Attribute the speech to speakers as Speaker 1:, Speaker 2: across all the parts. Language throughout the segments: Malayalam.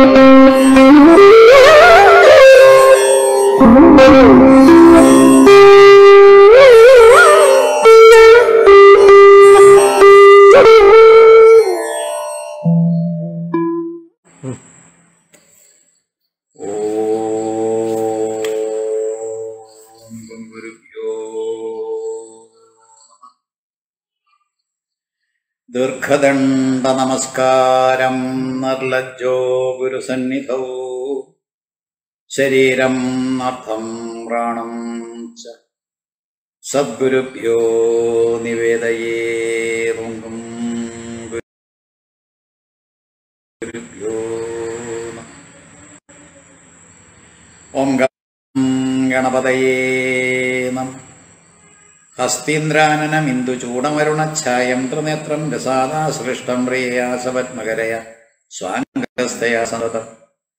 Speaker 1: ഓം ഗുരുഭ്യോ ദീർഘദണ്ഡ നമസ്കാരം നിർലജ്ജോ ഗുരുസന്നിധൗ ശരീരം അർത്ഥം പ്രാണം ച സദ്ഗുരുഭ്യോ നിവേദയേ റുങ്കും ഗുരുഭ്യോ നമഃ. ഓം ഗം ഗണപതയേ നം ഹസ്തീന്ദ്രാനനമിന്ദുചൂടമരുണഛായം ത്രിനേത്രം രസാദാസൃഷ്ടം പ്രിയയാസപത്മകരയ സ്വാംഗസ്തയാ സതതം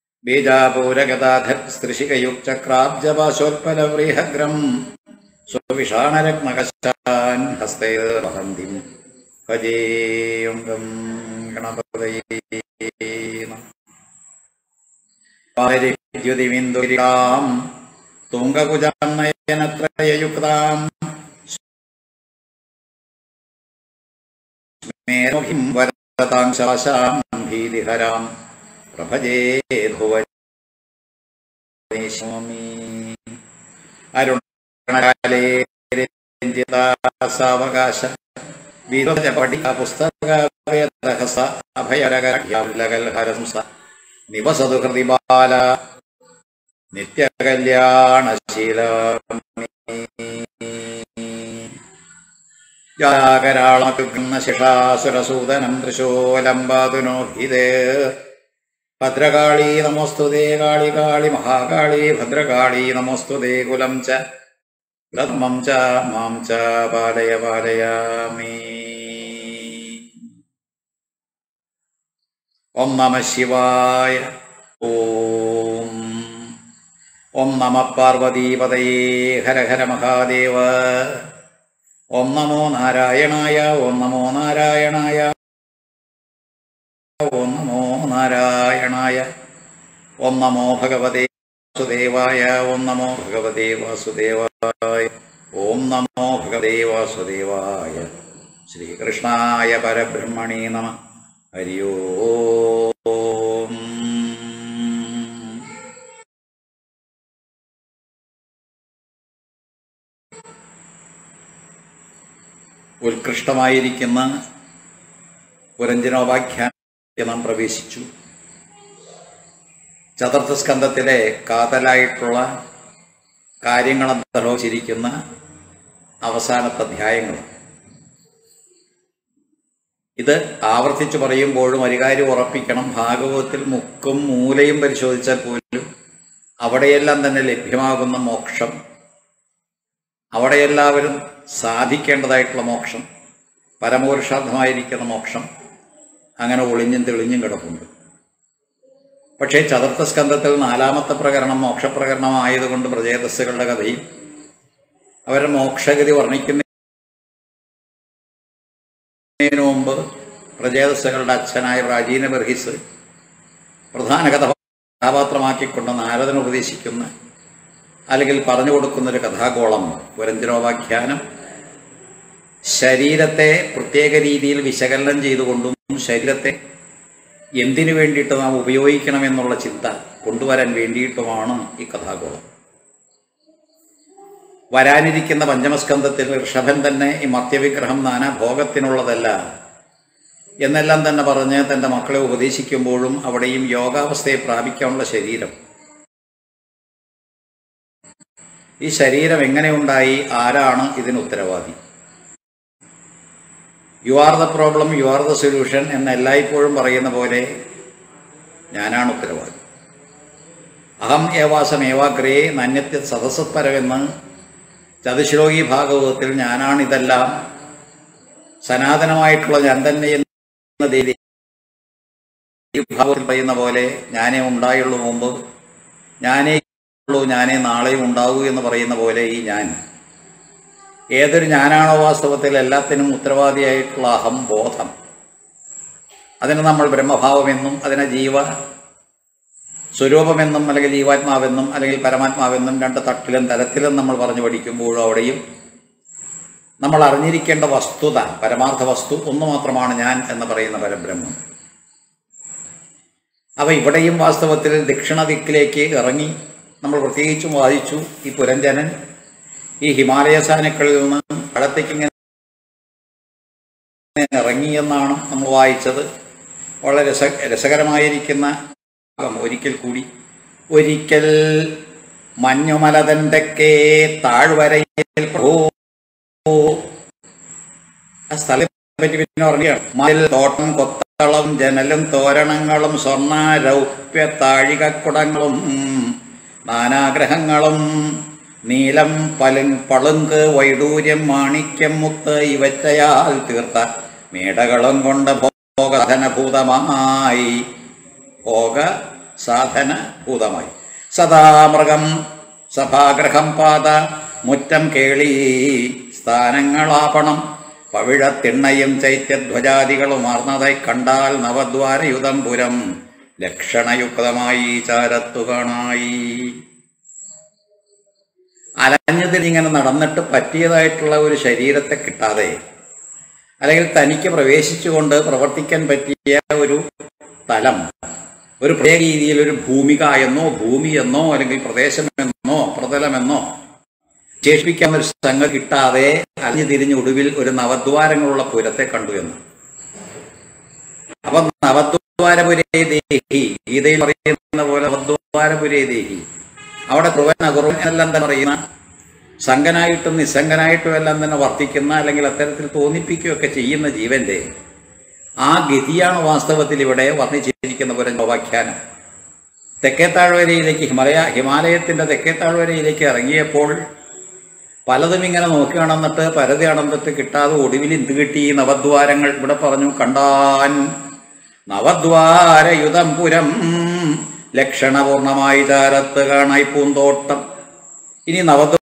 Speaker 1: ബീജാപൂരഗതാധർസ്ത്രിശികയുക്ചക്രാബ്ജപാശോത്പലവ്രീഹഗ്രം സ്വവിഷാണരത്നകശാൻ ഹസ്തേ വഹന്തിം ഭജേയുംഗം ഗണപതയേ നമഃ. പാരിദ്യുതിവിന്ദുരികാം തുംഗകുജാം നയനത്രയയുക്താം മേരോഹിം വരതാം ശാശാം ഭീതിഹരാം പ്രഭജേ ഭുവനേശ്വമി അരുണകാലേ രഞ്ജിതാസാവകാശ വിരോധപടിക പുസ്തകവേദഹസ അഭയരകൽഹരംസ നിവസതു ഹൃതിബാല നിത്യകല്യാണശീലമി ജാകരാളമകുന്ന ശിഷാസുരസൂദനം തൃശൂലംബാതുനോ ഹിതേ ഭദ്രകാളീ നമോസ്തുതേ കാളി കാളി മഹാകാളി ഭദ്രകാളി നമോസ്തുതേ കുലം ച കുലമം ച മാം ച പാലയ പാലയാമി ഓം നമ ശിവായ ഓം ഓം നമ പാർവതീപതയേ ഹര ഹര മഹാദേവ ഓം നമോ നാരായണായ ഓം നമോ നാരായണായ ഓം നമോ നാരായണായ ഓം നമോ ഭഗവതേ വാസുദേവായ ഓം നമോ ഭഗവതേ വാസുദേവായ ഓം നമോ ഭഗവതേ വാസുദേവായ ശ്രീകൃഷ്ണായ പരബ്രഹ്മണേ നമ ഹരി ഓം ഉത്കൃഷ്ടമായിരിക്കുന്ന പുരഞ്ജനോപാഖ്യാനത്തെ നാം പ്രവേശിച്ചു ചതുർത്ഥ സ്കന്ധത്തിലെ കാതലായിട്ടുള്ള കാര്യങ്ങളെന്തലോചിരിക്കുന്ന അവസാനത്തെ അധ്യായങ്ങൾ ഇത് ആവർത്തിച്ചു പറയുമ്പോഴും ഒരു കാര്യം ഉറപ്പിക്കണം ഭാഗവതത്തിൽ മുക്കും മൂലയും പരിശോധിച്ചാൽ പോലും അവിടെയെല്ലാം തന്നെ ലഭ്യമാകുന്ന മോക്ഷം അവിടെ എല്ലാവരും സാധിക്കേണ്ടതായിട്ടുള്ള മോക്ഷം പരമപുരുഷാർത്ഥമായിരിക്കുന്ന മോക്ഷം അങ്ങനെ ഒളിഞ്ഞും തെളിഞ്ഞും കിടപ്പുണ്ട് പക്ഷേ ചതുർത്ഥ സ്കന്ധത്തിൽ നാലാമത്തെ പ്രകരണം മോക്ഷപ്രകരണമായതുകൊണ്ട് പ്രജേതസ്സുകളുടെ കഥയും അവരുടെ മോക്ഷഗതി വർണ്ണിക്കുന്നതിന് മുമ്പ് പ്രജേതസ്സുകളുടെ അച്ഛനായ പ്രാചീന ബർഹിസ് പ്രധാന കഥ കഥാപാത്രമാക്കിക്കൊണ്ട് നാരദന് ഉപദേശിക്കുന്ന അല്ലെങ്കിൽ പറഞ്ഞു കൊടുക്കുന്നൊരു കഥാഗോളം പുരഞ്ജനോപാഖ്യാനം ശരീരത്തെ പ്രത്യേക രീതിയിൽ വിശകലനം ചെയ്തുകൊണ്ടും ശരീരത്തെ എന്തിനു വേണ്ടിയിട്ട് നാം ഉപയോഗിക്കണമെന്നുള്ള ചിന്ത കൊണ്ടുവരാൻ വേണ്ടിയിട്ടുമാണ് ഈ കഥാഗോളം വരാനിരിക്കുന്ന പഞ്ചമസ്കന്ധത്തിൽ ഋഷഭൻ തന്നെ ഈ മർത്യവിഗ്രഹം നാനാ ഭോഗത്തിനുള്ളതല്ല എന്നെല്ലാം തന്നെ പറഞ്ഞ് തൻ്റെ മക്കളെ ഉപദേശിക്കുമ്പോഴും അവിടെയും യോഗാവസ്ഥയെ പ്രാപിക്കാനുള്ള ശരീരം ഈ ശരീരം എങ്ങനെ ഉണ്ടായി ആരാണ് ഇതിന് ഉത്തരവാദി you are the problem you are the solution എന്ന് എല്ലായ്പ്പോഴും പറയുന്ന പോലെ ഞാനാണ് ഉത്തരവാദി അഹം ഏവാസം ഏവാഗ്രേ നന്യത്യ സദസത്പരമെന്ന് ചതുശ്ലോകി ഭാഗവതത്തിൽ ഞാനാണ് ഇതെല്ലാം സനാതനമായിട്ടുള്ള ഞാൻ തന്നെ എന്ന ദേവി ഈ ഭാഗത്തിൽ പറയുന്ന പോലെ ഞാനേ ഉണ്ടായുള്ളൂ മുമ്പ് ഞാനേ ഉള്ളൂ ഞാനേ നാളെയും ഉണ്ടാകൂ എന്ന് പറയുന്ന പോലെ ഈ ഞാൻ ഏതൊരു ഞാനാണോ വാസ്തവത്തിൽ എല്ലാത്തിനും ഉത്തരവാദിയായിട്ടുള്ള അഹം ബോധം അതിനെ നമ്മൾ ബ്രഹ്മഭാവമെന്നും അതിനെ ജീവ സ്വരൂപമെന്നും അല്ലെങ്കിൽ ജീവാത്മാവെന്നും അല്ലെങ്കിൽ പരമാത്മാവെന്നും രണ്ട് തട്ടിലും തരത്തിലും നമ്മൾ പറഞ്ഞു പഠിക്കുമ്പോഴും അവിടെയും നമ്മൾ അറിഞ്ഞിരിക്കേണ്ട വസ്തുത പരമാർത്ഥ വസ്തു ഒന്ന് മാത്രമാണ് ഞാൻ എന്ന് പറയുന്ന പരബ്രഹ്മം അവ ഇവിടെയും വാസ്തവത്തിൽ ദക്ഷിണ ദിക്കിലേക്ക് ഇറങ്ങി നമ്മൾ പ്രത്യേകിച്ചും വാദിച്ചു ഈ പുരഞ്ജനൻ ഈ ഹിമാലയ സാനുക്കളിൽ നിന്ന് കടത്തേക്ക് ഇങ്ങനെ ഇറങ്ങി എന്നാണ് നമ്മൾ വായിച്ചത് വളരെ രസ രസകരമായിരിക്കുന്ന ഭാഗം ഒരിക്കൽ കൂടി ഒരിക്കൽ മഞ്ഞുമലതൻ്റെക്കെ താഴ്വരയിൽ പ്രഭോ ആ സ്ഥലത്തെ പറ്റി പിന്നെ പറയുകയാണ് മതിൽ തോട്ടം കൊത്തളം ജനലും തോരണങ്ങളും സ്വർണ്ണ രൗപ്യ താഴികക്കുടങ്ങളും നാനാഗ്രഹങ്ങളും നീലം പലും പളുങ്ക് വൈഡൂര്യം മാണിക്യം മുത്ത് ഇവറ്റയാൽ തീർത്ത മേടകളും കൊണ്ട് ഭോഗസാധനഭൂതമായി ഭോഗ സാധനഭൂതമായി സദാമൃഗം സഭാഗ്രഹം പാത മുറ്റം കേളി സ്ഥാനങ്ങളാപണം പവിഴത്തിണ്ണയും ചൈത്യധ്വജാദികളും ആർന്നതായി കണ്ടാൽ നവദ്വാരയുധം പുരം ലക്ഷണയുക്തമായി ചാരത്തു കാണായി അലഞ്ഞതിലിങ്ങനെ നടന്നിട്ട് പറ്റിയതായിട്ടുള്ള ഒരു ശരീരത്തെ കിട്ടാതെ അല്ലെങ്കിൽ തനിക്ക് പ്രവേശിച്ചുകൊണ്ട് പ്രവർത്തിക്കാൻ പറ്റിയ ഒരു തലം ഒരു പ്രത്യേക രീതിയിൽ ഒരു ഭൂമിക എന്നോ ഭൂമി എന്നോ അല്ലെങ്കിൽ പ്രദേശമെന്നോ പ്രതലമെന്നോ ശേഷിപ്പിക്കാവുന്ന ഒരു സംഗതി കിട്ടാതെ അലിഞ്ഞു തിരിഞ്ഞ് ഒടുവിൽ ഒരു നവദ്വാരങ്ങളുള്ള പുരത്തെ കണ്ടു എന്ന് അപ്പൊ നവദ്വാരപുരേ ദേഹി ഗീതയിൽ പറയുന്ന പോലെ നവദ്വാരപുരേ ദേഹി അവിടെ ധ്രുവൻ അകുറുവൻ എല്ലാം തന്നെ പറയുന്ന സംഘനായിട്ടും നിസ്സംഗനായിട്ടും എല്ലാം തന്നെ വർത്തിക്കുന്ന അല്ലെങ്കിൽ അത്തരത്തിൽ തോന്നിപ്പിക്കുകയൊക്കെ ചെയ്യുന്ന ജീവന്റെ ആ ഗതിയാണ് വാസ്തവത്തിൽ ഇവിടെ വർണ്ണിച്ചിരിക്കുന്ന പുരഞ്ജോപാഖ്യാനം തെക്കേ താഴ്വരയിലേക്ക് ഹിമാലയ ഹിമാലയത്തിന്റെ തെക്കേ താഴ്വരയിലേക്ക് ഇറങ്ങിയപ്പോൾ പലതും ഇങ്ങനെ നോക്കി നടന്നിട്ട് പരതി നടന്നിട്ട് കിട്ടാതെ ഒടുവിൽ എന്ത് കിട്ടി ഈ നവദ്വാരങ്ങൾ ഇവിടെ പറഞ്ഞു കണ്ടാൻ നവദ്വാരയുധം പുരം ലക്ഷണപൂർണമായി ചാരത്ത് കാണായി പൂന്തോട്ടം ഇനി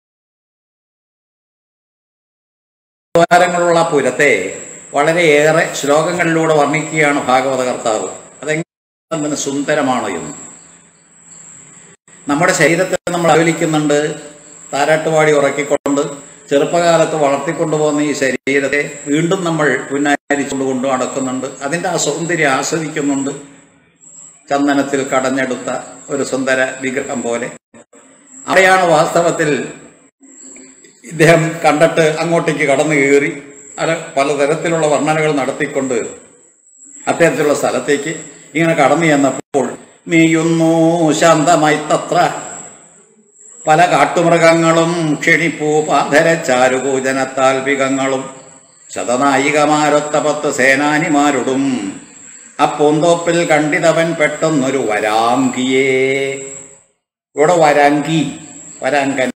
Speaker 1: നവദ്വാരങ്ങളുള്ള പുരത്തെ വളരെയേറെ ശ്ലോകങ്ങളിലൂടെ വർണ്ണിക്കുകയാണ് ഭാഗവത കർത്താവ് അതെങ്ങനെ സുന്ദരമാണ് എന്ന് നമ്മുടെ ശരീരത്തെ നമ്മൾ ആലോചിക്കുന്നുണ്ട് താരാട്ടുപാടി ഉറക്കിക്കൊണ്ട് ചെറുപ്പകാലത്ത് വളർത്തിക്കൊണ്ടുപോകുന്ന ഈ ശരീരത്തെ വീണ്ടും നമ്മൾ പുന്നാരിച്ചുകൊണ്ട് കൊണ്ടു നടക്കുന്നുണ്ട് അതിൻ്റെ ആ സൗന്ദര്യം ആസ്വദിക്കുന്നുണ്ട് ചന്ദനത്തിൽ കടഞ്ഞെടുത്ത ഒരു സുന്ദര വിഗ്രഹം പോലെ അവിടെയാണ് വാസ്തവത്തിൽ ഇദ്ദേഹം കണ്ടിട്ട് അങ്ങോട്ടേക്ക് കടന്നു കയറി അത് പലതരത്തിലുള്ള വർണ്ണനകൾ നടത്തിക്കൊണ്ട് അത്തരത്തിലുള്ള സ്ഥലത്തേക്ക് ഇങ്ങനെ കടന്നു ചെന്നപ്പോൾ മെയ്യുന്നു ശാന്തമായി തത്ര പല കാട്ടുമൃഗങ്ങളും ക്ഷണിപ്പൂ പാധര ചാരുപൂജനത്താൽപികങ്ങളും ശതനായികമാരൊത്ത പത്ത് സേനാനിമാരോടും അപ്പൂന്തോപ്പിൽ കണ്ടിതവൻ പെട്ടെന്നൊരു വരാങ്കിയേ ഇവിടെ വരാങ്കി വരാങ്കൻ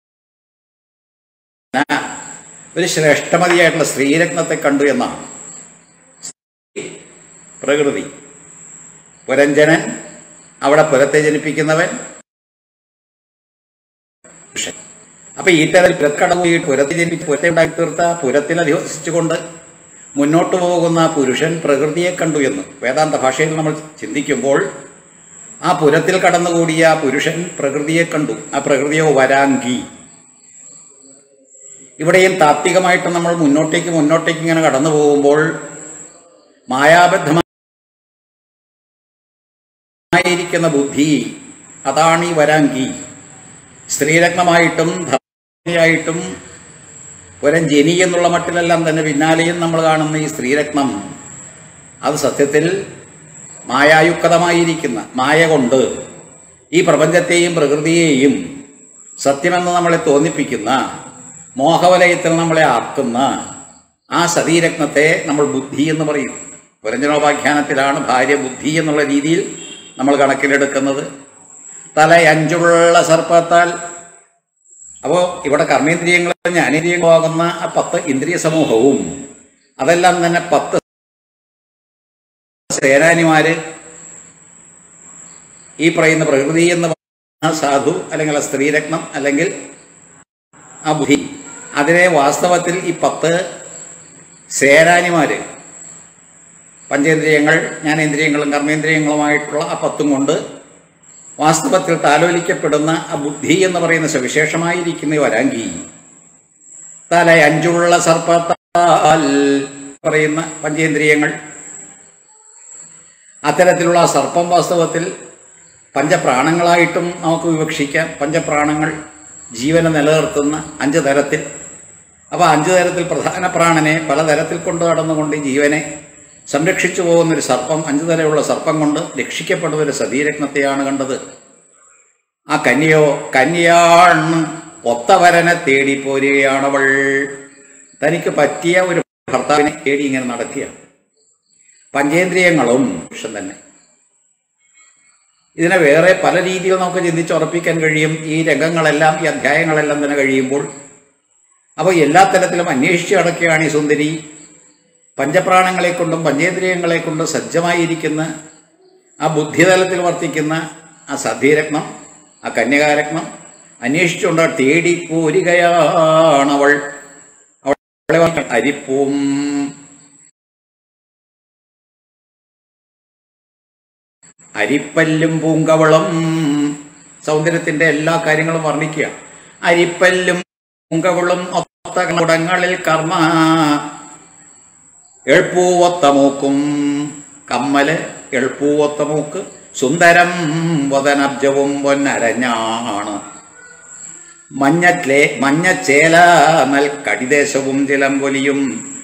Speaker 1: ഒരു ശ്രേഷ്ഠമതിയായിട്ടുള്ള സ്ത്രീരത്നത്തെ കണ്ടു എന്നാണ് പ്രകൃതി പുരഞ്ജനൻ അവിടെ പുരത്തെ ജനിപ്പിക്കുന്നവൻ പുരുഷൻ അപ്പൊ ഈ തരത്തിൽ പുരക്കടവ് ഈ പുരത്തെ ജനിപ്പിച്ച് പുരത്തെ ഉണ്ടാക്കി തീർത്ത പുരത്തിൽ അധിവസിച്ചുകൊണ്ട് മുന്നോട്ട് പോകുന്ന പുരുഷൻ പ്രകൃതിയെ കണ്ടു എന്ന് വേദാന്ത ഭാഷയിൽ നമ്മൾ ചിന്തിക്കുമ്പോൾ ആ പുരത്തിൽ കടന്നുകൂടിയ ആ പുരുഷൻ പ്രകൃതിയെ കണ്ടു ആ പ്രകൃതിയോ വരാങ്കി ഇവിടെയും താത്വികമായിട്ട് നമ്മൾ മുന്നോട്ടേക്ക് മുന്നോട്ടേക്ക് ഇങ്ങനെ കടന്നു പോകുമ്പോൾ മായാബദ്ധമായിരിക്കുന്ന ബുദ്ധി അതാണ് ഈ വരാങ്കി സ്ത്രീരത്നമായിട്ടും ധർമ്മിയായിട്ടും ഒരം ജനി എന്നുള്ള മട്ടിലെല്ലാം തന്നെ പിന്നാലെയും നമ്മൾ കാണുന്ന ഈ സ്ത്രീരത്നം അത് സത്യത്തിൽ മായായുക്തമായിരിക്കുന്ന മായ കൊണ്ട് ഈ പ്രപഞ്ചത്തെയും പ്രകൃതിയെയും സത്യമെന്ന് നമ്മളെ തോന്നിപ്പിക്കുന്ന മോഹവലയത്തിൽ നമ്മളെ ആക്കുന്ന ആ സതീരത്നത്തെ നമ്മൾ ബുദ്ധി എന്ന് പറയും പുരഞ്ജനോപാഖ്യാനത്തിലാണ് ഭാര്യ ബുദ്ധി എന്നുള്ള രീതിയിൽ നമ്മൾ കണക്കിലെടുക്കുന്നത് തലയഞ്ചുള്ള സർപ്പത്താൽ അപ്പോൾ ഇവിടെ കർമ്മേന്ദ്രിയങ്ങളും ജ്ഞാനേന്ദ്രിയങ്ങളുമാകുന്ന ആ പത്ത് ഇന്ദ്രിയ സമൂഹവും അതെല്ലാം തന്നെ പത്ത് സേനാനിമാര് ഈ പറയുന്ന പ്രകൃതി എന്ന് പറയുന്ന സാധു അല്ലെങ്കിൽ ആ സ്ത്രീരത്നം അല്ലെങ്കിൽ ആ ബുദ്ധി അതിനെ വാസ്തവത്തിൽ ഈ പത്ത് സേനാനിമാര് പഞ്ചേന്ദ്രിയങ്ങൾ ജ്ഞാനേന്ദ്രിയങ്ങളും കർമ്മേന്ദ്രിയങ്ങളുമായിട്ടുള്ള ആ പത്തും കൊണ്ട് വാസ്തവത്തിൽ താലോലിക്കപ്പെടുന്ന ആ ബുദ്ധി എന്ന് പറയുന്ന സവിശേഷമായിരിക്കുന്ന ഈ വരാങ്കി തല അഞ്ചുള്ള സർപ്പത്താൽ പറയുന്ന പഞ്ചേന്ദ്രിയങ്ങൾ അത്തരത്തിലുള്ള ആ സർപ്പം വാസ്തവത്തിൽ പഞ്ചപ്രാണങ്ങളായിട്ടും നമുക്ക് വിവക്ഷിക്കാം പഞ്ചപ്രാണങ്ങൾ ജീവനെ നിലനിർത്തുന്ന അഞ്ച് തരത്തിൽ അപ്പോൾ അഞ്ച് തരത്തിൽ പ്രധാന പ്രാണനെ പലതരത്തിൽ കൊണ്ട് നടന്നുകൊണ്ട് ഈ ജീവനെ സംരക്ഷിച്ചു പോകുന്ന ഒരു സർപ്പം അഞ്ചു തലയുള്ള സർപ്പം കൊണ്ട് രക്ഷിക്കപ്പെടുന്ന ഒരു സതീരത്നത്തെയാണ് കണ്ടത് ആ കന്യയോ കന്യാണ് ഒത്തവരനെ തേടി പോരുകയാണവൾ തനിക്ക് പറ്റിയ ഒരു ഭർത്താവിനെ തേടി ഇങ്ങനെ നടക്കുകയാണ് പഞ്ചേന്ദ്രിയങ്ങളും പുരുഷൻ തന്നെ ഇതിനെ വേറെ പല രീതിയിൽ നമുക്ക് ചിന്തിച്ചുറപ്പിക്കാൻ കഴിയും ഈ രംഗങ്ങളെല്ലാം ഈ അധ്യായങ്ങളെല്ലാം തന്നെ കഴിയുമ്പോൾ അപ്പോൾ എല്ലാ തരത്തിലും അന്വേഷിച്ച് നടക്കുകയാണ് ഈ സുന്ദരി പഞ്ചപ്രാണങ്ങളെ കൊണ്ടും പഞ്ചേന്ദ്രിയങ്ങളെ കൊണ്ടും സജ്ജമായിരിക്കുന്ന ആ ബുദ്ധിതലത്തിൽ വർത്തിക്കുന്ന ആ സദ്യരത്നം ആ കന്യകാരത്നം അന്വേഷിച്ചുകൊണ്ട് തേടി പോരുകയാണവൾ അവളെ അരിപ്പും അരിപ്പല്ലും പൂങ്കവളം സൗന്ദര്യത്തിന്റെ എല്ലാ കാര്യങ്ങളും വർണ്ണിക്കുക അരിപ്പല്ലും പൂങ്കവളും ഒത്ത കുടങ്ങളിൽ കർമ്മ എൾപ്പൂവൊത്ത മൂക്കും കമ്മല് എൾപ്പൂവൊത്ത മൂക്ക് സുന്ദരം വദനബ്ജവും പൊന്നരഞ്ഞാണ് മഞ്ഞക്ലേ മഞ്ഞച്ചേല നൽ കടിദേശവും ചിലമ്പൊലിയും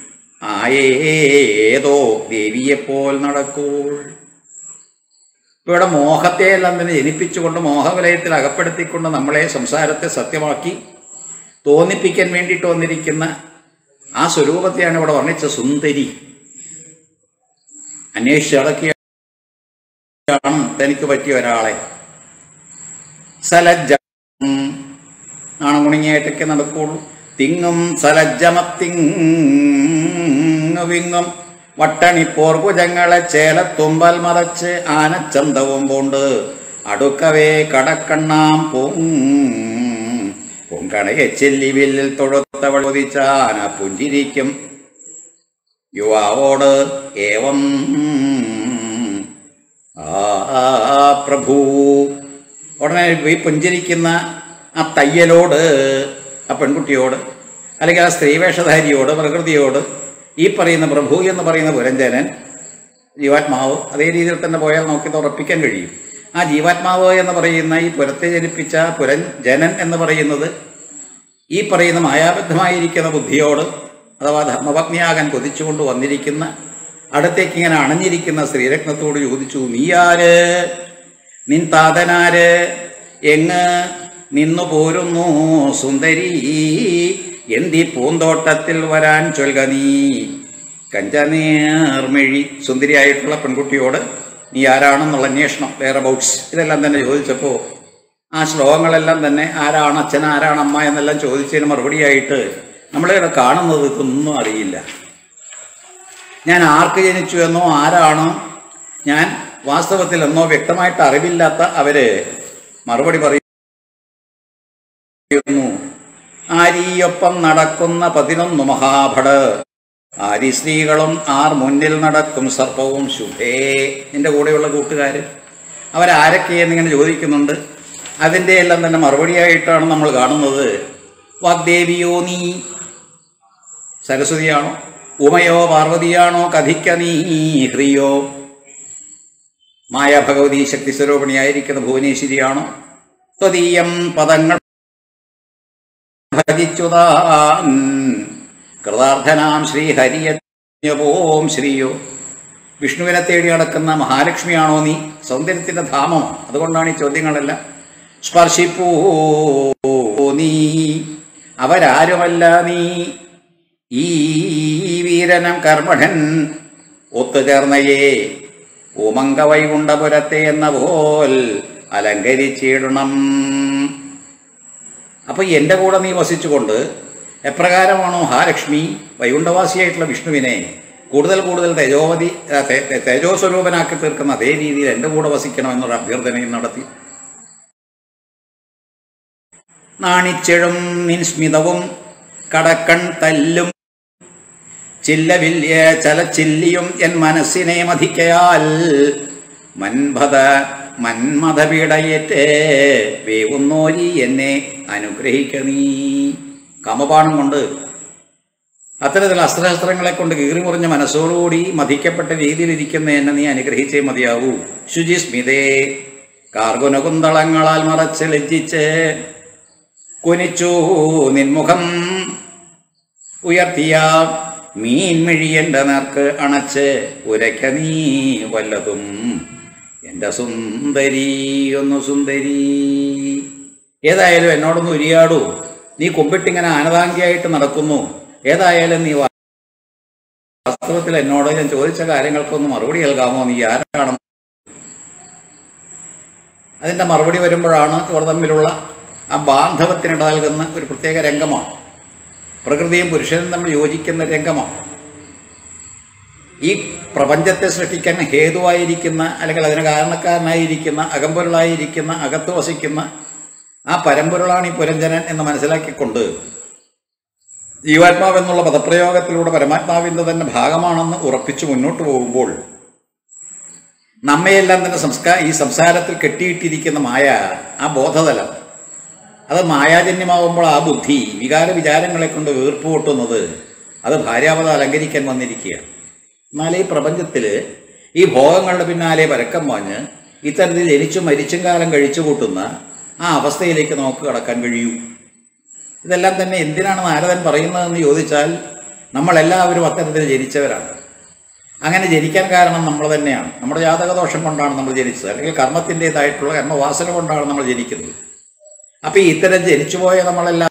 Speaker 1: ആയേതോ ദേവിയെപ്പോൽ നടക്കൂൾ ഇവിടെ മോഹത്തെയെല്ലാം തന്നെ ജനിപ്പിച്ചുകൊണ്ട് മോഹവലയത്തിൽ അകപ്പെടുത്തിക്കൊണ്ട് നമ്മളെ സംസാരത്തെ സത്യമാക്കി തോന്നിപ്പിക്കാൻ വേണ്ടിയിട്ട് വന്നിരിക്കുന്ന ആ സ്വരൂപത്തെയാണ് ഇവിടെ വർണ്ണിച്ച സുന്ദരി അന്വേഷിച്ച് അടക്കിയാണ് തനിക്ക് പറ്റിയ ഒരാളെ സലജ്ജ നാണമുണിങ്ങിയായിട്ടൊക്കെ നടക്കുള്ളൂ തിങ്ങും സലജ്ജമത്തിങ്ങു വിങ്ങും വട്ടണിപ്പോർ കുജങ്ങളെ ചേലത്തുമ്പൽ മറച്ച് ആനച്ചന്തവും പൂണ്ട് അടുക്കവേ കടക്കണ്ണാം പൂങ് പൊങ്കണയെ ചെല്ലിവില്ലിൽ തൊഴുത്തവൾ കൊതിച്ച ആന പുഞ്ചിരിക്കും യുവാവോട് ഏവം ആ പ്രഭു ഉടനെ ഈ പുഞ്ചിരിക്കുന്ന ആ തയ്യലോട് ആ പെൺകുട്ടിയോട് അല്ലെങ്കിൽ ആ സ്ത്രീവേഷധാരിയോട് പ്രകൃതിയോട് ഈ പറയുന്ന പ്രഭു എന്ന് പറയുന്ന പുരഞ്ജനൻ ജീവാത്മാവ് അതേ രീതിയിൽ തന്നെ പോയാൽ നമുക്കിത് ഉറപ്പിക്കാൻ കഴിയും ആ ജീവാത്മാവ് എന്ന് പറയുന്ന ഈ പുരത്തെ ജനിപ്പിച്ച പുരഞ്ജനൻ എന്ന് പറയുന്നത് ഈ പറയുന്ന മായാബദ്ധമായിരിക്കുന്ന ബുദ്ധിയോട് അഥവാ ധർമ്മപത്നിയാകാൻ കൊതിച്ചുകൊണ്ട് വന്നിരിക്കുന്ന അടുത്തേക്ക് ഇങ്ങനെ അണഞ്ഞിരിക്കുന്ന ശ്രീരത്നത്തോട് ചോദിച്ചു നീയാര് നിൻ താതനാര് എങ്ങ് നിന്നു പോരുന്നു സുന്ദരി എന്തി പൂന്തോട്ടത്തിൽ വരാൻ ചൊൽക നീ കഞ്ചനേർമിഴി സുന്ദരിയായിട്ടുള്ള പെൺകുട്ടിയോട് നീ ആരാണെന്നുള്ള അന്വേഷണം വേറെ ബൗട്ട്സ് ഇതെല്ലാം തന്നെ ചോദിച്ചപ്പോൾ ആ ശ്ലോകങ്ങളെല്ലാം തന്നെ ആരാണ് അച്ഛൻ ആരാണ് അമ്മ എന്നെല്ലാം ചോദിച്ചതിന് മറുപടിയായിട്ട് നമ്മളിവിടെ കാണുന്നത് ഇതൊന്നും അറിയില്ല ഞാൻ ആർക്ക് ജനിച്ചു എന്നോ ആരാണ് ഞാൻ വാസ്തവത്തിൽ എന്നോ വ്യക്തമായിട്ട് അറിവില്ലാത്ത അവര് മറുപടി പറയുന്നു ആരീയൊപ്പം നടക്കുന്ന പതിനൊന്ന് മഹാഭട് ആരി സ്ത്രീകളും ആർ മുന്നിൽ നടക്കും സർപ്പവും ശുഭേ നിന്റെ കൂടെയുള്ള കൂട്ടുകാർ അവരാരൊക്കെയെന്നിങ്ങനെ ചോദിക്കുന്നുണ്ട് അതിൻ്റെ എല്ലാം തന്നെ മറുപടിയായിട്ടാണ് നമ്മൾ കാണുന്നത് വാഗ്ദേവിയോ നീ സരസ്വതിയാണോ ഉമയോ പാർവതിയാണോ കഥിക്ക നീ ഹ്രിയോ മായ ഭഗവതി ശക്തി സ്വരൂപിണിയായിരിക്കുന്ന ഭുവനേശ്വരിയാണോ ത്വതീയം പദങ്ങൾ ഭജിച്ചുതാൻ കൃതാർത്ഥനാം ശ്രീഹരിയോം ശ്രീയോ വിഷ്ണുവിനെ തേടി നടക്കുന്ന മഹാലക്ഷ്മിയാണോ നീ സൗന്ദര്യത്തിന്റെ ധാമമോ അതുകൊണ്ടാണ് ഈ ചോദ്യങ്ങളെല്ലാം സ്പർശിപ്പൂ നീ അവരാരുമല്ല നീ ഈ വീരനം കർമ്മഠൻ ഒത്തുചേർന്നയേ ഉമങ്ക വൈകുണ്ഠപുരത്തെ എന്ന പോൽ അലങ്കരിച്ചിടണം അപ്പൊ എന്റെ കൂടെ നീ വസിച്ചുകൊണ്ട് എപ്രകാരമാണോ മഹാലക്ഷ്മി വൈകുണ്ഠവാസിയായിട്ടുള്ള വിഷ്ണുവിനെ കൂടുതൽ കൂടുതൽ തേജോവതി ആ, തേ- തേ- തേജോസ്വരൂപനാക്കി തീർക്കുന്ന അതേ രീതിയിൽ എൻ്റെ കൂടെ വസിക്കണം എന്നൊരു അഭ്യർത്ഥനയും നടത്തി നാണിച്ചെഴും നിൻ സ്മിതവും കടക്കൺ തല്ലും ചില്ലവില്യ ചലച്ചില്ലിയും എൻ മനസ്സിനെ മതിക്കയാൽ മൻഭത മന്മഥപീഡയേറ്റ് വേവുന്നോരി എന്നെ അനുഗ്രഹിക്ക നീ കാമപാണം കൊണ്ട് അത്തരത്തിൽ അസ്ത്രശസ്ത്രങ്ങളെ കൊണ്ട് കീറിമുറിഞ്ഞ മനസ്സോടുകൂടി മതിക്കപ്പെട്ട രീതിയിലിരിക്കുന്ന എന്നെ നീ അനുഗ്രഹിച്ചേ മതിയാവൂ ശുചിസ്മിതേ കാർഗുനകുന്തളങ്ങളാൽ മറച്ച് ലജ്ജിച്ച് കുനിച്ചു നിൻമുഖം ഉയർത്തിയ മീൻമിഴിയന്റെ നേർക്ക് അണച്ച് ഉരയ്ക്ക നീ വല്ലതും എന്റെ സുന്ദരി ഒന്ന് സുന്ദരി ഏതായാലും എന്നോടൊന്ന് ഉരിയാടൂ നീ കുമ്പിട്ടിങ്ങനെ ആനതാങ്കിയായിട്ട് നടക്കുന്നു ഏതായാലും നീ വാ- വാസ്തവത്തിൽ എന്നോട് ഞാൻ ചോദിച്ച കാര്യങ്ങൾക്കൊന്ന് മറുപടി നൽകാമോ നീ ആരാണ് അതിന്റെ മറുപടി വരുമ്പോഴാണ് ഇവർ തമ്മിലുള്ള ആ ബാന്ധവത്തിനിട നൽകുന്ന ഒരു പ്രത്യേക രംഗമാണ് പ്രകൃതിയും പുരുഷനും തമ്മിൽ യോജിക്കുന്ന രംഗമാണ് ഈ പ്രപഞ്ചത്തെ സൃഷ്ടിക്കാൻ ഹേതുവായിരിക്കുന്ന അല്ലെങ്കിൽ അതിന് കാരണക്കാരനായിരിക്കുന്ന അകമ്പൊരുളായിരിക്കുന്ന അകത്ത് വസിക്കുന്ന ആ പരമ്പൊരുളാണ് ഈ പുരഞ്ജനൻ എന്ന് മനസ്സിലാക്കിക്കൊണ്ട് ജീവാത്മാവ് എന്നുള്ള പദപ്രയോഗത്തിലൂടെ പരമാത്മാവിന്റെ തന്നെ ഭാഗമാണെന്ന് ഉറപ്പിച്ചു മുന്നോട്ട് പോകുമ്പോൾ നമ്മയെല്ലാം തന്നെ സംസ്കാര ഈ സംസാരത്തിൽ കെട്ടിയിട്ടിരിക്കുന്ന മായ ആ ബോധതലം അത് മായാജന്യമാവുമ്പോൾ ആ ബുദ്ധി വികാര വിചാരങ്ങളെ കൊണ്ട് വീർപ്പ് പൊട്ടുന്നത് അത് ഭാര്യാവത അലങ്കരിക്കാൻ വന്നിരിക്കുക എന്നാൽ ഈ പ്രപഞ്ചത്തിൽ ഈ ഭോഗങ്ങളുടെ പിന്നാലെ പരക്കം വാഞ്ഞ് ഇത്തരത്തിൽ ജനിച്ചും മരിച്ചും കാലം കഴിച്ചു കൂട്ടുന്ന ആ അവസ്ഥയിലേക്ക് നമുക്ക് കടക്കാൻ കഴിയൂ ഇതെല്ലാം തന്നെ എന്തിനാണ് നാരദൻ പറയുന്നതെന്ന് ചോദിച്ചാൽ നമ്മളെല്ലാവരും അത്തരത്തിൽ ജനിച്ചവരാണ് അങ്ങനെ ജനിക്കാൻ കാരണം നമ്മൾ തന്നെയാണ് നമ്മുടെ ജാതകദോഷം കൊണ്ടാണ് നമ്മൾ ജനിച്ചത് അല്ലെങ്കിൽ കർമ്മത്തിൻ്റെതായിട്ടുള്ള കർമ്മവാസന കൊണ്ടാണ് നമ്മൾ ജനിക്കുന്നത് അപ്പൊ ഈ ഇത്തരം ജനിച്ചുപോയ നമ്മളെല്ലാം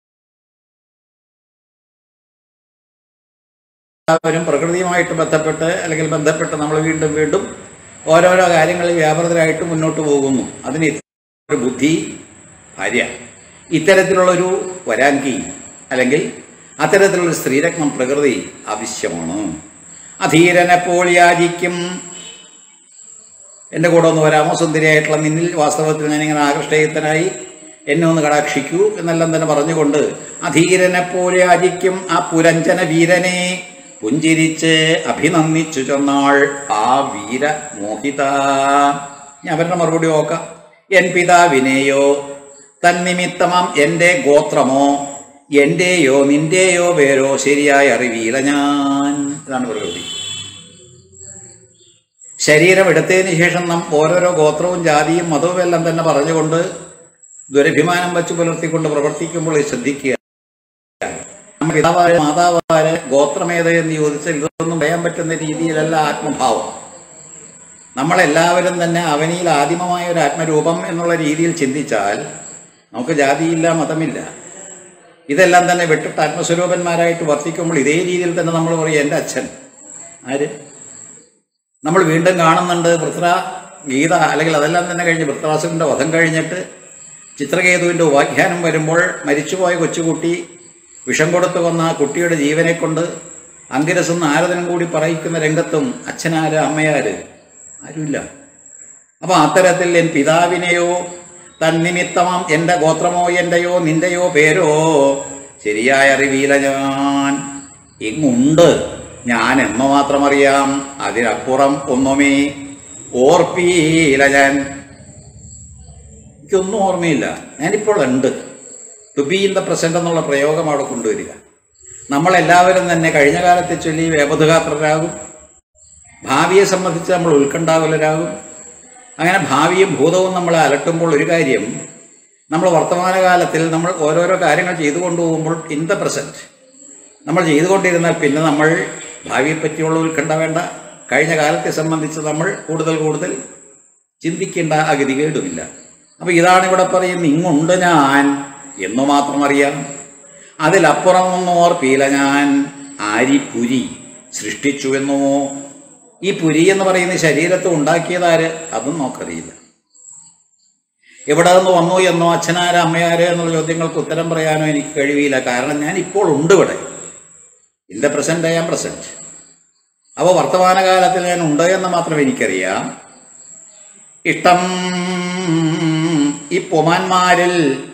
Speaker 1: എല്ലാവരും പ്രകൃതിയുമായിട്ട് ബന്ധപ്പെട്ട് അല്ലെങ്കിൽ ബന്ധപ്പെട്ട് നമ്മൾ വീണ്ടും വീണ്ടും ഓരോരോ കാര്യങ്ങളിൽ വ്യാപൃതരായിട്ട് മുന്നോട്ട് പോകുന്നു അതിന് ഒരു ബുദ്ധി ഭാര്യ ഇത്തരത്തിലുള്ളൊരു വരാങ്കി അല്ലെങ്കിൽ അത്തരത്തിലുള്ള സ്ത്രീരത്നം പ്രകൃതി ആവശ്യമാണ് അധീരനെപ്പോൾ യാചിക്കും എൻ്റെ കൂടെ ഒന്ന് വരാമോ സുന്ദരിയായിട്ടുള്ള നിന്നിൽ വാസ്തവത്തിൽ ഞാനിങ്ങനെ ആകൃഷ്ടയുക്തനായി എന്നെ ഒന്ന് കടാക്ഷിക്കൂ എന്നെല്ലാം തന്നെ പറഞ്ഞുകൊണ്ട് അധീരനെ പോലെ യാചിക്കും ആ പുരഞ്ജന വീരനെ പുഞ്ചിരിച്ച് അഭിനന്ദിച്ചു ചെന്നാൾ ആ വീര മോഹിത ഞാൻ അവരുടെ മറുപടി നോക്കാം എൻ പിതാവിനെയോ തന്നിമിത്തമാം എൻ്റെ ഗോത്രമോ എന്റെയോ നിന്റെയോ പേരോ ശരിയായി അറിവിയില്ല ഞാൻ ഇതാണ് മറുപടി ശരീരം എടുത്തതിന് ശേഷം നാം ഓരോരോ ഗോത്രവും ജാതിയും മതവും എല്ലാം തന്നെ പറഞ്ഞുകൊണ്ട് ദുരഭിമാനം വച്ച് പുലർത്തിക്കൊണ്ട് പ്രവർത്തിക്കുമ്പോൾ ഇത് ശ്രദ്ധിക്കുക നമ്മുടെ പിതാവാര് മാതാവാര് ഗോത്രമേത് എന്ന് ചോദിച്ചാൽ ഇതൊന്നും പറയാൻ പറ്റുന്ന രീതിയിലല്ല ആത്മഭാവം നമ്മളെല്ലാവരും തന്നെ അവനിയിൽ ആദിമമായ ഒരു ആത്മരൂപം എന്നുള്ള രീതിയിൽ ചിന്തിച്ചാൽ നമുക്ക് ജാതിയില്ല മതമില്ല ഇതെല്ലാം തന്നെ വിട്ടിട്ട് ആത്മസ്വരൂപന്മാരായിട്ട് വർത്തിക്കുമ്പോൾ ഇതേ രീതിയിൽ തന്നെ നമ്മൾ പറയും എൻ്റെ അച്ഛൻ ആര് നമ്മൾ വീണ്ടും കാണുന്നുണ്ട് വൃത്ര ഗീത അല്ലെങ്കിൽ അതെല്ലാം തന്നെ കഴിഞ്ഞ് വൃത്രാസുരൻ്റെ വധം കഴിഞ്ഞിട്ട് ചിത്രകേതുവിൻ്റെ ഉപാഖ്യാനം വരുമ്പോൾ മരിച്ചുപോയ കൊച്ചുകുട്ടി വിഷം കൊടുത്തു വന്ന ആ കുട്ടിയുടെ ജീവനെ കൊണ്ട് അങ്കിരസും നാരദനും കൂടി പറയിക്കുന്ന രംഗത്തും അച്ഛനാര് അമ്മയാര് ആരുമില്ല അപ്പൊ അത്തരത്തിൽ എൻ പിതാവിനെയോ തന്നിമിത്തമാം എൻ്റെ ഗോത്രമോ എൻ്റെയോ നിന്റെയോ പേരോ ശരിയായ അറിവിയില്ല ഞാൻ ഇങ്ങുണ്ട് ഞാൻ എന്ന് മാത്രം അറിയാം അതിനപ്പുറം ഒന്നുമേ ഓർപ്പിയില്ല ഞാൻ എനിക്കൊന്നും ഓർമ്മയില്ല ഞാനിപ്പോൾ ഉണ്ട് to be in the present എന്നുള്ള പ്രയോഗം അവിടെ കൊണ്ടുവരിക നമ്മളെല്ലാവരും തന്നെ കഴിഞ്ഞ കാലത്തെ ചൊല്ലി വ്യബധുഗാത്രരാകും ഭാവിയെ സംബന്ധിച്ച് നമ്മൾ ഉത്കണ്ഠാകുലരാകും അങ്ങനെ ഭാവിയും ഭൂതവും നമ്മളെ അലട്ടുമ്പോൾ ഒരു കാര്യം നമ്മൾ വർത്തമാനകാലത്തിൽ നമ്മൾ ഓരോരോ കാര്യങ്ങൾ ചെയ്തു കൊണ്ടുപോകുമ്പോൾ ഇൻ ദ പ്രസന്റ് നമ്മൾ ചെയ്തുകൊണ്ടിരുന്നാൽ പിന്നെ നമ്മൾ ഭാവിയെ പറ്റിയുള്ള ഉത്കണ്ഠ വേണ്ട കഴിഞ്ഞ കാലത്തെ സംബന്ധിച്ച് നമ്മൾ കൂടുതൽ കൂടുതൽ ചിന്തിക്കേണ്ട ആ ഗതികേടുമില്ല അപ്പൊ ഇതാണ് ഇവിടെ പറയുന്നത് ഇങ്ങുണ്ട് ഞാൻ എന്നു മാത്രം അറിയാം അതിലപ്പുറം ഒന്നും ഓർപ്പിയില്ല ഞാൻ ആരിപ്പുരി സൃഷ്ടിച്ചു എന്നോ ഈ പുരി എന്ന് പറയുന്ന ശരീരത്തെ ഉണ്ടാക്കിയതാര് അതും നോക്കറിയില്ല എവിടെ നിന്ന് വന്നു എന്നോ അച്ഛനാര് അമ്മയാര് എന്നുള്ള ചോദ്യങ്ങൾക്ക് ഉത്തരം പറയാനോ എനിക്ക് കഴിയില്ല കാരണം ഞാൻ ഇപ്പോൾ ഉണ്ട് ഇവിടെ in the present I am present അപ്പോൾ വർത്തമാനകാലത്തിൽ ഞാൻ ഉണ്ട് എന്ന് മാത്രം എനിക്കറിയാം ഇഷ്ടം ഈ പൊമാന്മാരിൽ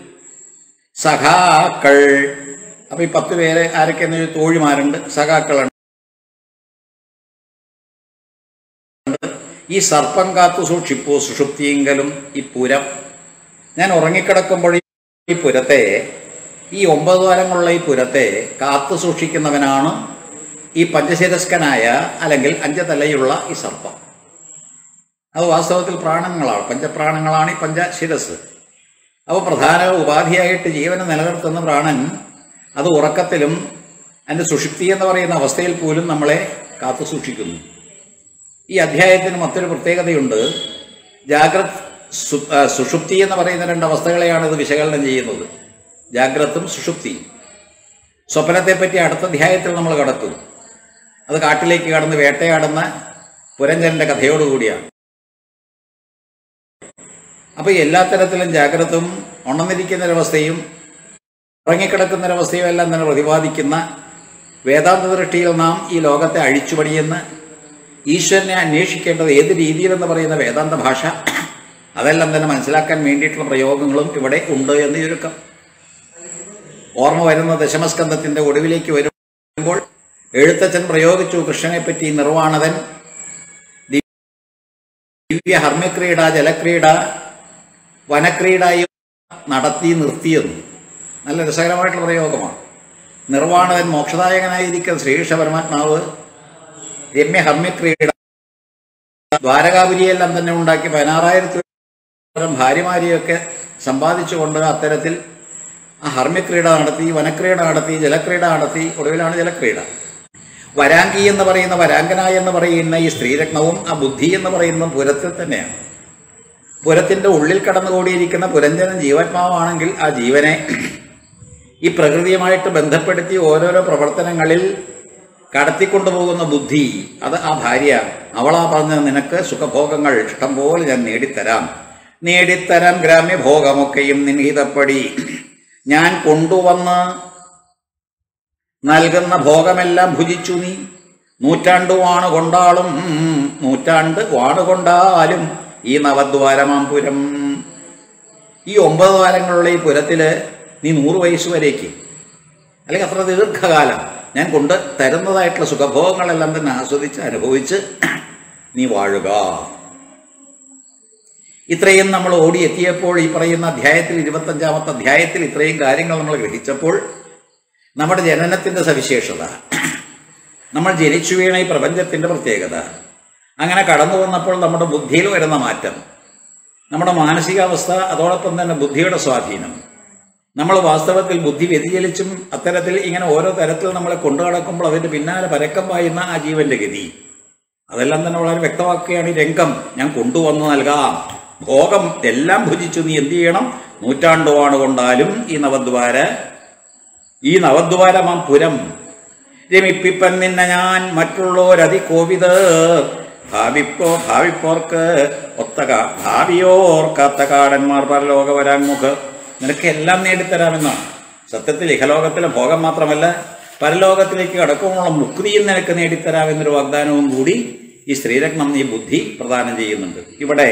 Speaker 1: സഖാക്കൾ അപ്പൊ ഈ പത്ത് പേര് ആരൊക്കെയെന്ന് ചോദിച്ചാൽ തോഴിമാരുണ്ട് സഖാക്കളുണ്ട് ഈ സർപ്പം കാത്തു സൂക്ഷിപ്പു സുഷുപ്തിയെങ്കിലും ഈ പുരം ഞാൻ ഉറങ്ങിക്കിടക്കുമ്പോൾ ഈ പുരത്തെ ഈ ഒമ്പത് വാരങ്ങളുള്ള ഈ പുരത്തെ കാത്തു സൂക്ഷിക്കുന്നവനാണ് ഈ പഞ്ചശിരസ്കനായ അല്ലെങ്കിൽ അഞ്ചതലയുള്ള ഈ സർപ്പം അത് വാസ്തവത്തിൽ പ്രാണങ്ങളാണ് പഞ്ചപ്രാണങ്ങളാണ് ഈ പഞ്ചശിരസ് അപ്പോൾ പ്രധാന ഉപാധിയായിട്ട് ജീവനെ നിലനിർത്തുന്ന പ്രാണൻ അത് ഉറക്കത്തിലും അതിൻ്റെ സുഷുപ്തി എന്ന് പറയുന്ന അവസ്ഥയിൽ പോലും നമ്മളെ കാത്തു സൂക്ഷിക്കുന്നു ഈ അധ്യായത്തിന് മറ്റൊരു പ്രത്യേകതയുണ്ട് ജാഗ്രത് സു- ആ, സുഷുപ്തി എന്ന് പറയുന്ന രണ്ട് അവസ്ഥകളെയാണ് ഇത് വിശകലനം ചെയ്യുന്നത് ജാഗ്രതും സുഷുപ്തി സ്വപ്നത്തെപ്പറ്റി അടുത്ത അധ്യായത്തിൽ നമ്മൾ കടക്കും അത് കാട്ടിലേക്ക് കടന്ന് വേട്ടയാടുന്ന പുരഞ്ജന്റെ കഥയോടുകൂടിയാണ് അപ്പൊ എല്ലാ തരത്തിലും ജാഗ്രതും ഉണർന്നിരിക്കുന്നൊരവസ്ഥയും ഉറങ്ങിക്കിടക്കുന്നൊരവസ്ഥയും എല്ലാം തന്നെ പ്രതിപാദിക്കുന്ന വേദാന്ത ദൃഷ്ടിയിൽ നാം ഈ ലോകത്തെ അഴിച്ചുപണിയെന്ന് ഈശ്വരനെ അന്വേഷിക്കേണ്ടത് ഏത് രീതിയിലെന്ന് പറയുന്ന വേദാന്ത ഭാഷ അതെല്ലാം തന്നെ മനസ്സിലാക്കാൻ വേണ്ടിയിട്ടുള്ള പ്രയോഗങ്ങളും ഇവിടെ ഉണ്ട് എന്ന് ചുരുക്കം ഓർമ്മ വരുന്ന ദശമസ്കന്ധത്തിന്റെ ഒടുവിലേക്ക് വരുമ്പോൾ എഴുത്തച്ഛൻ പ്രയോഗിച്ചു കൃഷ്ണനെപ്പറ്റി നിർവാണതൻ ദിവ്യ ഹർമ്മ്യക്രീഡ ജലക്രീഡ വനക്രീഡയും നടത്തി നിർത്തിയെന്ന് നല്ല രസകരമായിട്ടുള്ള പ്രയോഗമാണ് നിർവാണതൻ മോക്ഷദായകനായിരിക്കുന്ന ശ്രീകൃഷ്ണ പരമാത്മാവ് രമ്യ ഹർമ്മ്യക്രീഡ ദ്വാരകാപുരിയെല്ലാം തന്നെ ഉണ്ടാക്കി പതിനാറായിരത്തി ഭാര്യമാരെയൊക്കെ സമ്പാദിച്ചുകൊണ്ട് അത്തരത്തിൽ ആ ഹർമ്മ്യക്രീഡ നടത്തി വനക്രീഡ നടത്തി ജലക്രീഡ നടത്തി ഒടുവിലാണ് ജലക്രീഡ വരാങ്കി എന്ന് പറയുന്ന വരാങ്കന എന്ന് പറയുന്ന ഈ സ്ത്രീരത്നവും ആ ബുദ്ധി എന്ന് പറയുന്ന പുരത്തിൽ തന്നെയാണ് പുരത്തിന്റെ ഉള്ളിൽ കടന്നുകൂടിയിരിക്കുന്ന പുരഞ്ജനൻ ജീവാത്മാവാണെങ്കിൽ ആ ജീവനെ ഈ പ്രകൃതിയുമായിട്ട് ബന്ധപ്പെടുത്തി ഓരോരോ പ്രവർത്തനങ്ങളിൽ കടത്തിക്കൊണ്ടുപോകുന്ന ബുദ്ധി അത് ആ ഭാര്യ അവളാ പറഞ്ഞ നിനക്ക് സുഖഭോഗങ്ങൾ ഇഷ്ടം പോലെ ഞാൻ നേടിത്തരാം നേടിത്തരാം ഗ്രാമ്യഭോഗമൊക്കെയും നിൻഹിതപ്പടി ഞാൻ കൊണ്ടുവന്ന് നൽകുന്ന ഭോഗമെല്ലാം ഭുജിച്ചു നീ നൂറ്റാണ്ട് വാണ് കൊണ്ടാളും ഉം, നൂറ്റാണ്ട് വാണ് കൊണ്ടാലും ഈ നവദ്വാരമാം പുരം ഈ ഒമ്പത് ദ്വാരങ്ങളുള്ള ഈ പുരത്തില് നീ നൂറ് വയസ്സ് വരേക്ക് അല്ലെങ്കിൽ അത്ര ദീർഘകാലം ഞാൻ കൊണ്ട് തരുന്നതായിട്ടുള്ള സുഖഭോഗങ്ങളെല്ലാം തന്നെ ആസ്വദിച്ച് അനുഭവിച്ച് നീ വാഴുക ഇത്രയും നമ്മൾ ഓടിയെത്തിയപ്പോൾ ഈ പറയുന്ന അധ്യായത്തിൽ ഇരുപത്തഞ്ചാമത്തെ അധ്യായത്തിൽ ഇത്രയും കാര്യങ്ങൾ നമ്മൾ ഗ്രഹിച്ചപ്പോൾ നമ്മുടെ ജനനത്തിന്റെ സവിശേഷത നമ്മൾ ജനിച്ചു വീണ ഈ പ്രപഞ്ചത്തിന്റെ പ്രത്യേകത അങ്ങനെ കടന്നു വന്നപ്പോൾ നമ്മുടെ ബുദ്ധിയിൽ വരുന്ന മാറ്റം നമ്മുടെ മാനസികാവസ്ഥ അതോടൊപ്പം തന്നെ ബുദ്ധിയുടെ സ്വാധീനം നമ്മൾ വാസ്തവത്തിൽ ബുദ്ധി വ്യതിചലിച്ചും അത്തരത്തിൽ ഇങ്ങനെ ഓരോ തരത്തിൽ നമ്മളെ കൊണ്ടു നടക്കുമ്പോൾ അതിന്റെ പിന്നാലെ പരക്കം പായുന്ന ആ ജീവന്റെ ഗതി അതെല്ലാം തന്നെ വളരെ വ്യക്തമാക്കുകയാണ് ഈ രംഗം ഞാൻ കൊണ്ടുവന്നു നൽകാം ഭോഗം എല്ലാം ഭുജിച്ചു നീ എന്ത് ചെയ്യണം നൂറ്റാണ്ടുവാണ് കൊണ്ടാലും ഈ നവദ്വാര ഈ നവദ്വാരമാം പുരം രമിപ്പിപ്പൻ നിന്നെ ഞാൻ മറ്റുള്ളോരതി കോവിത് ഭാവിപ്പോ ഭാവിപ്പോർക്ക് ഒത്തക ഭാവിയോർക്കാത്ത കാടന്മാർ പരലോക വരാങ്മുഖ് നിനക്ക് എല്ലാം നേടിത്തരാമെന്നാണ് സത്യത്തിൽ ഇഹലോകത്തിലെ ഭോഗം മാത്രമല്ല പരലോകത്തിലേക്ക് കടക്കുമ്പോഴുള്ള മുക്തിയും നിനക്ക് നേടിത്തരാമെന്നൊരു വാഗ്ദാനവും കൂടി ഈ സ്ത്രീരത്നം ഈ ബുദ്ധി പ്രദാനം ചെയ്യുന്നുണ്ട് ഇവിടെ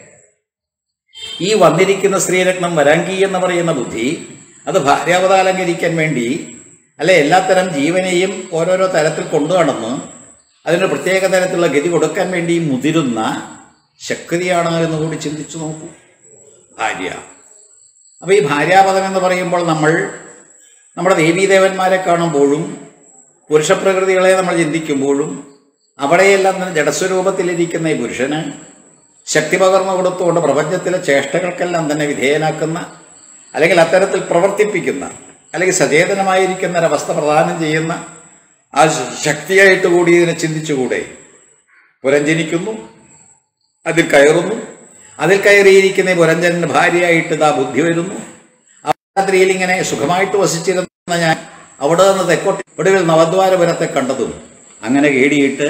Speaker 1: ഈ വന്നിരിക്കുന്ന സ്ത്രീരത്നം വരാങ്കി എന്ന് പറയുന്ന ബുദ്ധി അത് ഭാര്യാവതാലങ്കരിക്കാൻ വേണ്ടി അല്ലെ എല്ലാത്തരം ജീവനെയും ഓരോരോ തരത്തിൽ കൊണ്ടു നടന്ന് അതിന് പ്രത്യേക തരത്തിലുള്ള ഗതി കൊടുക്കാൻ വേണ്ടി മുതിരുന്ന ശക്തിയാണ് എന്ന് കൂടി ചിന്തിച്ചു നോക്കൂ ഭാര്യ അപ്പൊ ഈ ഭാര്യാപദം എന്ന് പറയുമ്പോൾ നമ്മൾ നമ്മുടെ ദേവീദേവന്മാരെ കാണുമ്പോഴും പുരുഷപ്രകൃതികളെ നമ്മൾ ചിന്തിക്കുമ്പോഴും അവിടെയെല്ലാം തന്നെ ജഡസ്വരൂപത്തിലിരിക്കുന്ന ഈ പുരുഷന് ശക്തി പകർന്നു കൊടുത്തുകൊണ്ട് പ്രപഞ്ചത്തിലെ ചേഷ്ടകൾക്കെല്ലാം തന്നെ വിധേയനാക്കുന്ന അല്ലെങ്കിൽ അത്തരത്തിൽ പ്രവർത്തിപ്പിക്കുന്ന അല്ലെങ്കിൽ സചേതനമായിരിക്കുന്ന ഒരവസ്ഥ പ്രദാനം ചെയ്യുന്ന ആ ശക്തിയായിട്ട് കൂടി ഇതിനെ ചിന്തിച്ചുകൂടെ പുരഞ്ജനിക്കുന്നു അതിൽ കയറുന്നു അതിൽ കയറിയിരിക്കുന്ന ഈ പുരഞ്ജനന്റെ ഭാര്യയായിട്ട് ഇതാ ബുദ്ധി വരുന്നു ആ രാത്രിയിൽ ഇങ്ങനെ സുഖമായിട്ട് വസിച്ചിരുന്ന ഞാൻ അവിടെ നിന്ന് തെക്കോട്ട് ഒടുവിൽ നവദ്വാരപുരത്തെ കണ്ടതും അങ്ങനെ കേടിയിട്ട്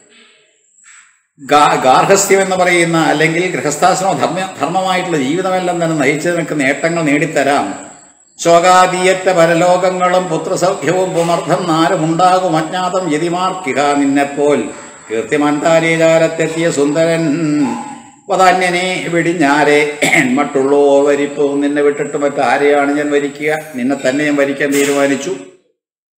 Speaker 1: ഗാ- ഗാർഹസ്ഥ്യം എന്ന് പറയുന്ന അല്ലെങ്കിൽ ഗൃഹസ്ഥാശ്രമ ധർമ്മ ധർമ്മമായിട്ടുള്ള ജീവിതമെല്ലാം തന്നെ നയിച്ച് നിനക്ക് നേട്ടങ്ങൾ നേടിത്തരാം ശോകാതീയറ്റ പരലോകങ്ങളും പുത്രസൗഖ്യവും പുമർത്ഥം നാലും ഉണ്ടാകും അജ്ഞാതം യതിമാർക്കിക നിന്നെപ്പോൽ കീർത്തിമണ്ടാരീചാരത്തെത്തിയ സുന്ദരൻ വതാന്യനെ വെടിഞ്ഞാരെ മറ്റുള്ളോർ വരിപ്പോ നിന്നെ വിട്ടിട്ട് മറ്റാരെയാണ് ഞാൻ വരിക്കുക നിന്നെ തന്നെ ഞാൻ വരിക്കാൻ തീരുമാനിച്ചു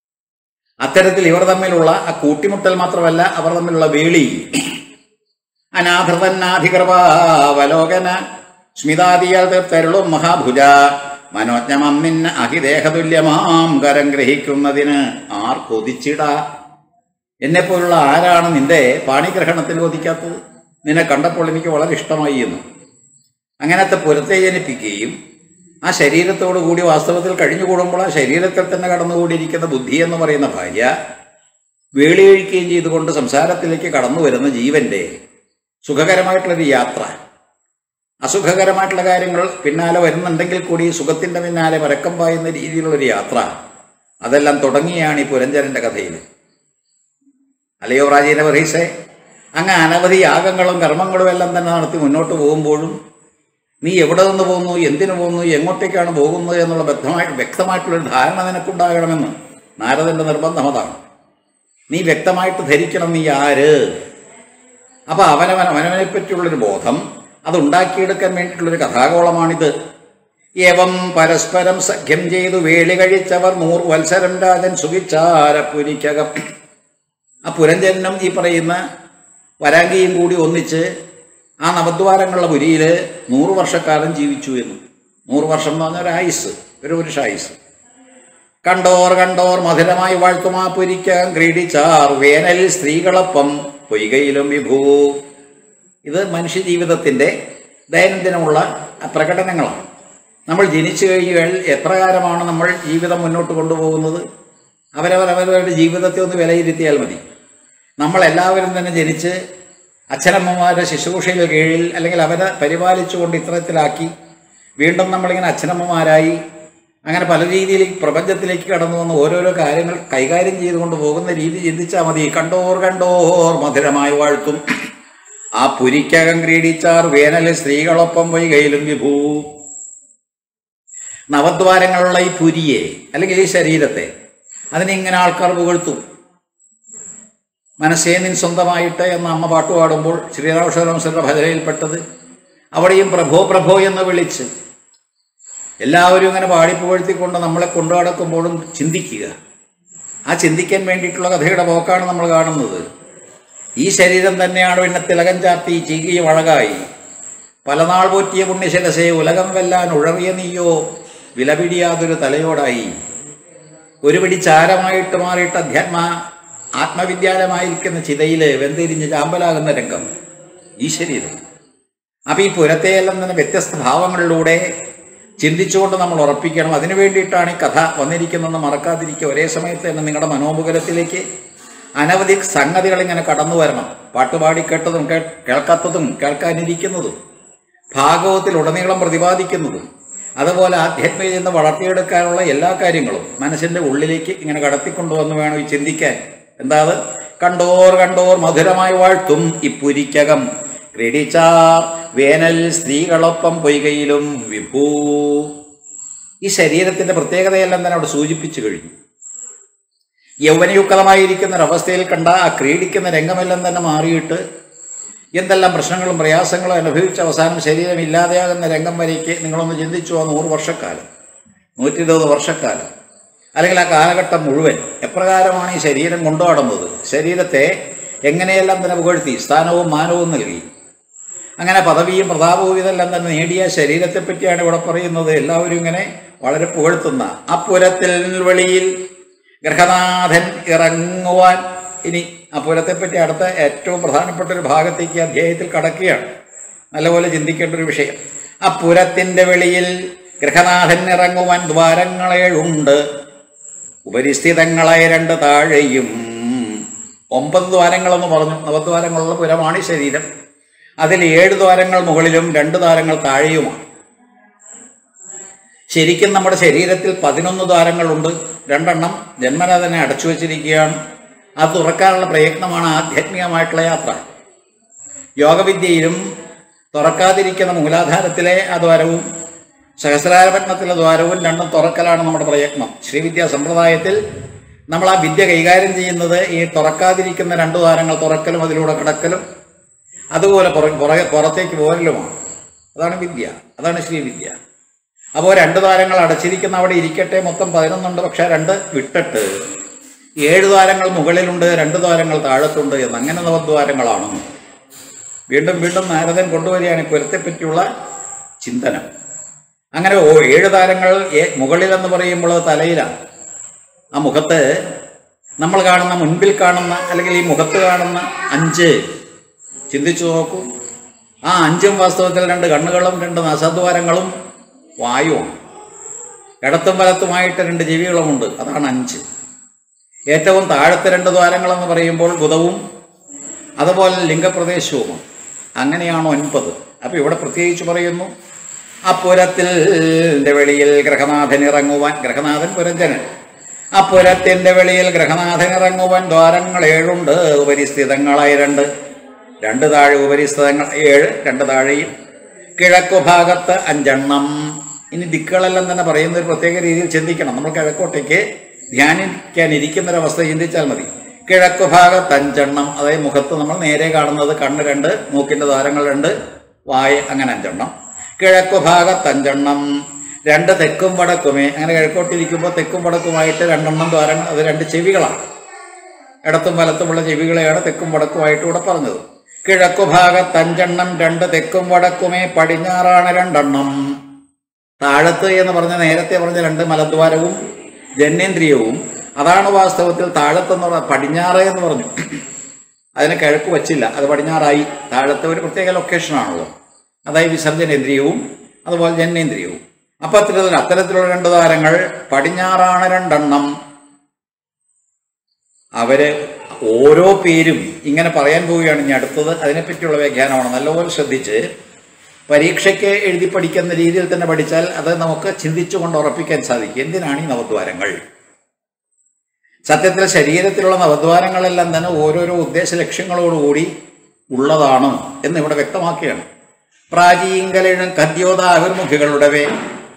Speaker 1: അത്തരത്തിൽ ഇവർ തമ്മിലുള്ള ആ കൂട്ടിമുട്ടൽ മാത്രമല്ല അവർ തമ്മിലുള്ള വേളി അനാഥൃതന്നാധികൃപാവലോകന സ്മിതാദിയാൽ തീർത്തരുളും മഹാഭുജ മനോജ്ഞമം നിന്ന അഹിദേഹതുല്യമാം കരം ഗ്രഹിക്കുന്നതിന് ആർ കൊതിച്ചിട എന്നെപ്പോലുള്ള ആരാണ് നിന്റെ പാണിഗ്രഹണത്തിൽ കൊതിക്കാത്തത് നിന്നെ കണ്ടപ്പോൾ എനിക്ക് വളരെ ഇഷ്ടമായി എന്ന് അങ്ങനത്തെ പുരത്തെ ജനിപ്പിക്കുകയും ആ ശരീരത്തോടു കൂടി വാസ്തവത്തിൽ കഴിഞ്ഞുകൂടുമ്പോൾ ആ ശരീരത്തിൽ തന്നെ കടന്നുകൂടിയിരിക്കുന്ന ബുദ്ധി എന്ന് പറയുന്ന ഭാര്യ വേളിയൊഴിക്കുകയും ചെയ്തുകൊണ്ട് സംസാരത്തിലേക്ക് കടന്നു വരുന്ന ജീവന്റെ സുഖകരമായിട്ടുള്ളൊരു യാത്ര അസുഖകരമായിട്ടുള്ള കാര്യങ്ങൾ പിന്നാലെ വരുന്നുണ്ടെങ്കിൽ കൂടി സുഖത്തിന്റെ പിന്നാലെ പരക്കം പായുന്ന രീതിയിലുള്ളൊരു യാത്ര അതെല്ലാം തുടങ്ങിയാണ് ഈ പുരഞ്ജനന്റെ കഥയിൽ അല്ലയോ പ്രാചീന പറീസേ അങ്ങ് അനവധി യാഗങ്ങളും കർമ്മങ്ങളും എല്ലാം തന്നെ നടത്തി മുന്നോട്ട് പോകുമ്പോഴും നീ എവിടെ നിന്ന് പോകുന്നു എന്തിനു പോകുന്നു എങ്ങോട്ടേക്കാണ് പോകുന്നത് എന്നുള്ള ബദ്ധമായിട്ട് വ്യക്തമായിട്ടുള്ളൊരു ധാരണ നിനക്കുണ്ടാകണമെന്ന് നാരദന്റെ നിർബന്ധം അതാണ് നീ വ്യക്തമായിട്ട് ധരിക്കണം നീ ആര് അപ്പൊ അവനവൻ അവനവനെ പറ്റിയുള്ളൊരു ബോധം അത് ഉണ്ടാക്കിയെടുക്കാൻ വേണ്ടിയിട്ടുള്ളൊരു കഥാഗോളമാണിത് ഏവം പരസ്പരം സഖ്യം ചെയ്തു വേളി കഴിച്ചവർ നൂറ് വത്സരം രാജൻ സുഖിച്ചാരപ്പുരിക്കകം ആ പുരഞ്ജനും ഈ പറയുന്ന വരാങ്കിയും കൂടി ഒന്നിച്ച് ആ നവദ്വാരങ്ങളുടെ പുരിയിൽ നൂറ് വർഷക്കാലം ജീവിച്ചു എന്ന് നൂറ് വർഷം എന്ന് പറഞ്ഞ ഒരു ആയുസ് ഒരു പുരുഷായുസ് കണ്ടോർ കണ്ടോർ മധുരമായി വാഴ്ത്തുമാ പുരിക്കാൻ ക്രീഡിച്ചാർ വേനലിൽ സ്ത്രീകളൊപ്പം പൊയ്കയിലും വിഭൂ ഇത് മനുഷ്യ ജീവിതത്തിൻ്റെ ദൈനംദിനമുള്ള പ്രകടനങ്ങളാണ് നമ്മൾ ജനിച്ചു കഴിഞ്ഞാൽ എപ്രകാരമാണ് നമ്മൾ ജീവിതം മുന്നോട്ട് കൊണ്ടുപോകുന്നത് അവരവരവരുടെ ജീവിതത്തെ ഒന്ന് വിലയിരുത്തിയാൽ മതി നമ്മളെല്ലാവരും തന്നെ ജനിച്ച് അച്ഛനമ്മമാരുടെ ശുശ്രൂഷയുടെ കീഴിൽ അല്ലെങ്കിൽ അവരെ പരിപാലിച്ചുകൊണ്ട് ഇത്തരത്തിലാക്കി വീണ്ടും നമ്മളിങ്ങനെ അച്ഛനമ്മമാരായി അങ്ങനെ പല രീതിയിൽ ഈ പ്രപഞ്ചത്തിലേക്ക് കടന്നു വന്ന് ഓരോരോ കാര്യങ്ങൾ കൈകാര്യം ചെയ്തുകൊണ്ട് പോകുന്ന രീതി ചിന്തിച്ചാൽ മതി കണ്ടോർ കണ്ടോർ മധുരമായി വാഴ്ത്തും ആ പുരിക്കകം ക്രീഡിച്ചാർ വേനലിൽ സ്ത്രീകളൊപ്പം പോയി കയ്യിലും വിഭൂ നവദ്വാരങ്ങളുള്ള ഈ പുരിയെ അല്ലെങ്കിൽ ഈ ശരീരത്തെ അതിനെ ഇങ്ങനെ ആൾക്കാർ പുകഴ്ത്തും മനസ്സേ നിൻ സ്വന്തമായിട്ട് എന്ന അമ്മ പാട്ട് പാടുമ്പോൾ ശ്രീരാമകൃഷ്ണരുടെ ഭജനയിൽപ്പെട്ടത് അവിടെയും പ്രഭോ പ്രഭോ എന്ന് വിളിച്ച് എല്ലാവരും ഇങ്ങനെ പാടിപ്പുകഴ്ത്തിക്കൊണ്ട് നമ്മളെ കൊണ്ടു നടക്കുമ്പോഴും ചിന്തിക്കുക ആ ചിന്തിക്കാൻ വേണ്ടിയിട്ടുള്ള കഥയുടെ പോക്കാണ് നമ്മൾ കാണുന്നത് ഈ ശരീരം തന്നെയാണ് പിന്നെ തിലകം ചാർത്തി ചീകിയും അഴകായി പലനാൾ പോറ്റിയ പുണ്യശിരസെ ഉലകം വെല്ലാൻ ഉഴറിയ നീയോ വിലപിടിയാതൊരു തലയോടായി ഒരു പിടി ചാരമായിട്ട് മാറിയിട്ട് അധ്യാത്മ ആത്മവിദ്യാലയമായിരിക്കുന്ന ചിതയില് വെന്തിരിഞ്ഞ് ചാമ്പലാകുന്ന രംഗം ഈ ശരീരം അപ്പൊ ഈ പുരത്തെയെല്ലാം തന്നെ വ്യത്യസ്ത ഭാവങ്ങളിലൂടെ ചിന്തിച്ചുകൊണ്ട് നമ്മൾ ഉറപ്പിക്കണം അതിനു വേണ്ടിയിട്ടാണ് ഈ കഥ വന്നിരിക്കുന്നതെന്ന് മറക്കാതിരിക്കുക ഒരേ സമയത്ത് തന്നെ നിങ്ങളുടെ മനോമുഖരത്തിലേക്ക് അനവധി സംഗതികൾ ഇങ്ങനെ കടന്നു വരണം പാട്ടുപാടി കേട്ടതും കേ- കേൾക്കാത്തതും കേൾക്കാനിരിക്കുന്നതും ഭാഗവത്തിൽ ഉടനീളം പ്രതിപാദിക്കുന്നതും അതുപോലെ ആധ്യാത്മിക ചിന്ത വളർത്തിയെടുക്കാനുള്ള എല്ലാ കാര്യങ്ങളും മനസ്സിന്റെ ഉള്ളിലേക്ക് ഇങ്ങനെ കടത്തിക്കൊണ്ടുവന്ന് വേണം ഈ ചിന്തിക്കാൻ എന്താ അത് കണ്ടോർ കണ്ടോർ മധുരമായി വാഴ്ത്തും ഇപ്പുരിക്കകം ക്രീഡിച്ചാർ വേനൽ സ്ത്രീകളൊപ്പം പൊയ്കയിലും വിഭൂ ഈ ശരീരത്തിന്റെ പ്രത്യേകതയെല്ലാം തന്നെ അവിടെ സൂചിപ്പിച്ചു കഴിഞ്ഞു യൗവനയുക്തമായിരിക്കുന്ന ഒരവസ്ഥയിൽ കണ്ട ആ ക്രീഡിക്കുന്ന രംഗമെല്ലാം തന്നെ മാറിയിട്ട് എന്തെല്ലാം പ്രശ്നങ്ങളും പ്രയാസങ്ങളും അനുഭവിച്ച അവസാനം ശരീരം ഇല്ലാതെയാകുന്ന രംഗം വരേക്ക് നിങ്ങളൊന്ന് ചിന്തിച്ചു ആ നൂറ് വർഷക്കാലം നൂറ്റി ഇരുപത് വർഷക്കാലം അല്ലെങ്കിൽ ആ കാലഘട്ടം മുഴുവൻ എപ്രകാരമാണ് ഈ ശരീരം കൊണ്ടുനടന്നത് ശരീരത്തെ എങ്ങനെയെല്ലാം തന്നെ പുകഴ്ത്തി സ്ഥാനവും മാനവും നൽകി അങ്ങനെ പദവിയും പ്രതാപവും ഇതെല്ലാം തന്നെ നേടിയ ശരീരത്തെ പറ്റിയാണ് ഇവിടെ പറയുന്നത് എല്ലാവരും ഇങ്ങനെ വളരെ പുകഴ്ത്തുന്ന അപ്പുരത്തിൽ വെളിയിൽ ഗൃഹനാഥൻ ഇറങ്ങുവാൻ ഇനി അപ്പുരത്തെപ്പറ്റി അടുത്ത ഏറ്റവും പ്രധാനപ്പെട്ട ഒരു ഭാഗത്തേക്ക് ഈ അധ്യായത്തിൽ കടക്കുകയാണ് നല്ലപോലെ ചിന്തിക്കേണ്ട ഒരു വിഷയം അപ്പുരത്തിന്റെ വെളിയിൽ ഗൃഹനാഥൻ ഇറങ്ങുവാൻ ദ്വാരങ്ങളേഴുണ്ട് ഉപരിസ്ഥിതങ്ങളായ രണ്ട് താഴെയും ഒമ്പത് ദ്വാരങ്ങളെന്ന് പറഞ്ഞു നവദ്വാരങ്ങളുള്ള പുരമാണ് ഈ ശരീരം അതിൽ ഏഴ് ദ്വാരങ്ങൾ മുകളിലും രണ്ട് ദ്വാരങ്ങൾ താഴെയുമാണ് ശരിക്കും നമ്മുടെ ശരീരത്തിൽ പതിനൊന്ന് ദ്വാരങ്ങളുണ്ട് രണ്ടെണ്ണം ജന്മന തന്നെ അടച്ചു വച്ചിരിക്കുകയാണ് അത് തുറക്കാനുള്ള പ്രയത്നമാണ് ആധ്യാത്മികമായിട്ടുള്ള യാത്ര യോഗവിദ്യയിലും തുറക്കാതിരിക്കുന്ന മൂലാധാരത്തിലെ ആ ദ്വാരവും സഹസ്രാരപത്നത്തിലെ ദ്വാരവും രണ്ടും തുറക്കലാണ് നമ്മുടെ പ്രയത്നം ശ്രീവിദ്യാ സമ്പ്രദായത്തിൽ നമ്മൾ ആ വിദ്യ കൈകാര്യം ചെയ്യുന്നത് ഈ തുറക്കാതിരിക്കുന്ന രണ്ട് ദ്വാരങ്ങൾ തുറക്കലും അതിലൂടെ കിടക്കലും അതുപോലെ പുറ- പുറകെ പുറത്തേക്ക് പോരലുമാണ് അതാണ് വിദ്യ അതാണ് ശ്രീവിദ്യ അപ്പോൾ രണ്ട് ദ്വാരങ്ങൾ അടച്ചിരിക്കുന്ന അവിടെ ഇരിക്കട്ടെ മൊത്തം പതിനൊന്നുണ്ട് പക്ഷെ രണ്ട് വിട്ടിട്ട് ഏഴ് ദ്വാരങ്ങൾ മുകളിലുണ്ട് രണ്ട് ദ്വാരങ്ങൾ താഴത്തുണ്ട് എന്ന് അങ്ങനെ നവദ്വാരങ്ങളാണ് വീണ്ടും വീണ്ടും നാരദൻ കൊണ്ടുവരികയാണ് ഈ പുരത്തെപ്പറ്റിയുള്ള ചിന്തനം അങ്ങനെ ഓ ഏഴ് താരങ്ങൾ ഏ- മുകളിലെന്ന് പറയുമ്പോൾ അത് തലയിലാണ് ആ മുഖത്ത് നമ്മൾ കാണുന്ന മുൻപിൽ കാണുന്ന അല്ലെങ്കിൽ ഈ മുഖത്ത് കാണുന്ന അഞ്ച് ചിന്തിച്ചു നോക്കൂ ആ അഞ്ചും വാസ്തവത്തിൽ രണ്ട് കണ്ണുകളും രണ്ട് നസദ്വാരങ്ങളും വായുവാണ് ഇടത്തും വലത്തുമായിട്ട് രണ്ട് ജീവികളുമുണ്ട് അതാണ് അഞ്ച് ഏറ്റവും താഴത്തെ രണ്ട് ദ്വാരങ്ങളെന്ന് പറയുമ്പോൾ ബുധവും അതുപോലെ ലിംഗപ്രദേശവുമാണ് അങ്ങനെയാണ് ഒൻപത് അപ്പോൾ ഇവിടെ പ്രത്യേകിച്ച് പറയുന്നു അപ്പുരത്തിൻ്റെ വെളിയിൽ ഗ്രഹനാഥൻ ഇറങ്ങുവാൻ ഗ്രഹനാഥൻ പുരഞ്ജനൻ അപ്പുരത്തിൻ്റെ വെളിയിൽ ഗ്രഹനാഥൻ ഇറങ്ങുവാൻ ദ്വാരങ്ങൾ ഏഴുണ്ട് ഉപരിസ്ഥിതങ്ങളായി രണ്ട് രണ്ട് താഴെ ഉപരിസ്ഥിതങ്ങൾ ഏഴ് രണ്ട് താഴെയും കിഴക്കു ഭാഗത്ത് അഞ്ചെണ്ണം ഇനി ദിക്കുകളെല്ലാം തന്നെ പറയുന്ന ഒരു പ്രത്യേക രീതിയിൽ ചിന്തിക്കണം നമ്മൾ കിഴക്കോട്ടേക്ക് ധ്യാനിക്കാൻ ഇരിക്കുന്നൊരവസ്ഥ ചിന്തിച്ചാൽ മതി കിഴക്കു ഭാഗത്ത് അഞ്ചെണ്ണം അതായത് മുഖത്ത് നമ്മൾ നേരെ കാണുന്നത് കണ്ണ് രണ്ട് മൂക്കിന്റെ ദ്വാരങ്ങൾ രണ്ട് വായ അങ്ങനെ അഞ്ചെണ്ണം കിഴക്കു ഭാഗത്ത് അഞ്ചെണ്ണം രണ്ട് തെക്കും വടക്കുമേ അങ്ങനെ കിഴക്കോട്ടിരിക്കുമ്പോൾ തെക്കും വടക്കുമായിട്ട് രണ്ടെണ്ണം ദ്വാരങ്ങൾ അത് രണ്ട് ചെവികളാണ് ഇടത്തും വലത്തുമുള്ള ചെവികളെയാണ് തെക്കും വടക്കുമായിട്ട് ഇവിടെ പറഞ്ഞത് കിഴക്കു ഭാഗത്ത് അഞ്ചെണ്ണം രണ്ട് തെക്കും വടക്കുമേ പടിഞ്ഞാറാണ് രണ്ടെണ്ണം താഴത്ത് എന്ന് പറഞ്ഞ നേരത്തെ പറഞ്ഞ രണ്ട് മലദ്വാരവും ജനേന്ദ്രിയവും അതാണ് വാസ്തവത്തിൽ താഴത്തെന്ന് പറഞ്ഞ പടിഞ്ഞാറ് എന്ന് പറഞ്ഞു അതിനെ കിഴക്ക് വച്ചില്ല അത് പടിഞ്ഞാറായി താഴത്തെ ഒരു പ്രത്യേക ലൊക്കേഷനാണല്ലോ അതായത് വിസർജനേന്ദ്രിയവും അതുപോലെ ജനേന്ദ്രിയവും അപ്പൊ അത്തരത്തിൽ അത്തരത്തിലുള്ള രണ്ട് താരങ്ങൾ പടിഞ്ഞാറാണ് രണ്ടെണ്ണം അവര് ഓരോ പേരും ഇങ്ങനെ പറയാൻ പോവുകയാണ് ഇനി അടുത്തത് അതിനെപ്പറ്റിയുള്ള വ്യാഖ്യാനമാണ് നല്ലപോലെ ശ്രദ്ധിച്ച് പരീക്ഷയ്ക്ക് എഴുതി പഠിക്കുന്ന രീതിയിൽ തന്നെ പഠിച്ചാൽ അത് നമുക്ക് ചിന്തിച്ചുകൊണ്ട് ഉറപ്പിക്കാൻ സാധിക്കും എന്തിനാണ് ഈ നവദ്വാരങ്ങൾ സത്യത്തിൽ ശരീരത്തിലുള്ള നവദ്വാരങ്ങളെല്ലാം തന്നെ ഓരോരോ ഉദ്ദേശ ലക്ഷ്യങ്ങളോടുകൂടി ഉള്ളതാണ് എന്ന് ഇവിടെ വ്യക്തമാക്കുകയാണ് പ്രാചീങ്കലിനും കദ്യോതാവിർമുഖികളുടവേ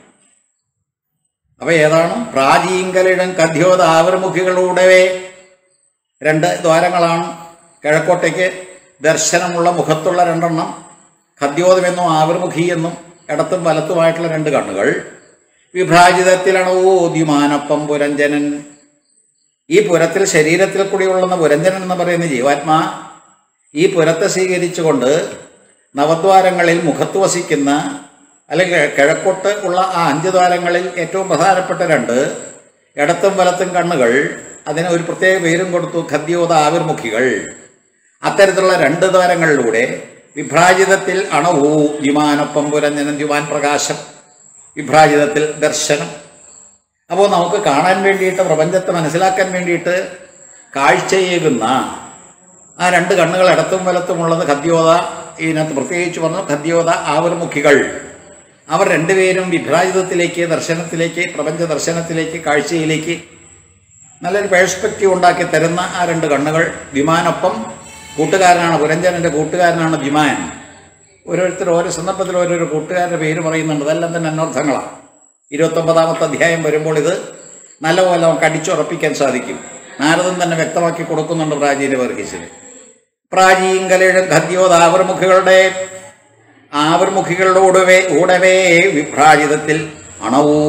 Speaker 1: അപ്പൊ ഏതാണ് പ്രാചീങ്കലിനും കദ്യോതാവിർമുഖികളുടവേ രണ്ട് ദ്വാരങ്ങളാണ് കിഴക്കോട്ടേക്ക് ദർശനമുള്ള മുഖത്തുള്ള രണ്ടെണ്ണം ഖദ്യോതമെന്നും ആവിർമുഖി എന്നും ഇടത്തും വലത്തുമായിട്ടുള്ള രണ്ട് കണ്ണുകൾ വിഭ്രാജിതത്തിലണവോദ്യുമാനൊപ്പം പുരഞ്ജനൻ ഈ പുരത്തിൽ ശരീരത്തിൽ കൂടി ഉള്ളുന്ന പുരഞ്ജനൻ എന്ന് പറയുന്ന ജീവാത്മാ ഈ പുരത്തെ സ്വീകരിച്ചുകൊണ്ട് നവദ്വാരങ്ങളിൽ മുഖത്ത് വസിക്കുന്ന അല്ലെങ്കിൽ കിഴക്കോട്ട് ഉള്ള ആ അഞ്ച് ദ്വാരങ്ങളിൽ ഏറ്റവും പ്രധാനപ്പെട്ട രണ്ട് ഇടത്തും വലത്തും കണ്ണുകൾ അതിന് ഒരു പ്രത്യേക പേരും കൊടുത്തു ഖദ്യോത ആവിർമുഖികൾ അത്തരത്തിലുള്ള രണ്ട് ദ്വാരങ്ങളിലൂടെ വിഭ്രാജിതത്തിൽ അണവൂ വിമാനൊപ്പം പുരഞ്ജനം ദ്യുമാൻ പ്രകാശം വിഭ്രാജിതത്തിൽ ദർശനം അപ്പോൾ നമുക്ക് കാണാൻ വേണ്ടിയിട്ട് പ്രപഞ്ചത്തെ മനസ്സിലാക്കാൻ വേണ്ടിയിട്ട് കാഴ്ചയേകുന്ന ആ രണ്ട് കണ്ണുകൾ ഇടത്തും വലത്തുമുള്ളത് ഖദ്യോത ഇതിനകത്ത് പ്രത്യേകിച്ച് പറഞ്ഞു ഖദ്യോത ആവർമുഖികൾ അവർ രണ്ടുപേരും വിഭ്രാജിതത്തിലേക്ക് ദർശനത്തിലേക്ക് പ്രപഞ്ച ദർശനത്തിലേക്ക് കാഴ്ചയിലേക്ക് നല്ലൊരു പേഴ്സ്പെക്റ്റീവ് ഉണ്ടാക്കി തരുന്ന ആ രണ്ട് കണ്ണുകൾ വിമാനൊപ്പം കൂട്ടുകാരനാണ് പുരഞ്ജനന്റെ കൂട്ടുകാരനാണ് വിമാൻ ഓരോരുത്തർ ഓരോ സന്ദർഭത്തിൽ ഓരോരോ കൂട്ടുകാരുടെ പേര് പറയുന്നുണ്ട് അതെല്ലാം തന്നെ അന്വർത്ഥങ്ങളാണ് ഇരുപത്തൊമ്പതാമത്തെ അധ്യായം വരുമ്പോൾ ഇത് നല്ലപോലെ നമുക്ക് അടിച്ചുറപ്പിക്കാൻ സാധിക്കും നാരദൻ തന്നെ വ്യക്തമാക്കി കൊടുക്കുന്നുണ്ട് പ്രാചീന വർഗീസിന് പ്രാചീങ്കലിഴും ഖദ്യോതാവർമുഖികളുടെ ആവർമുഖികളുടെ കൂടവേ കൂടവേ വിഭ്രാജിതത്തിൽ അണവൂ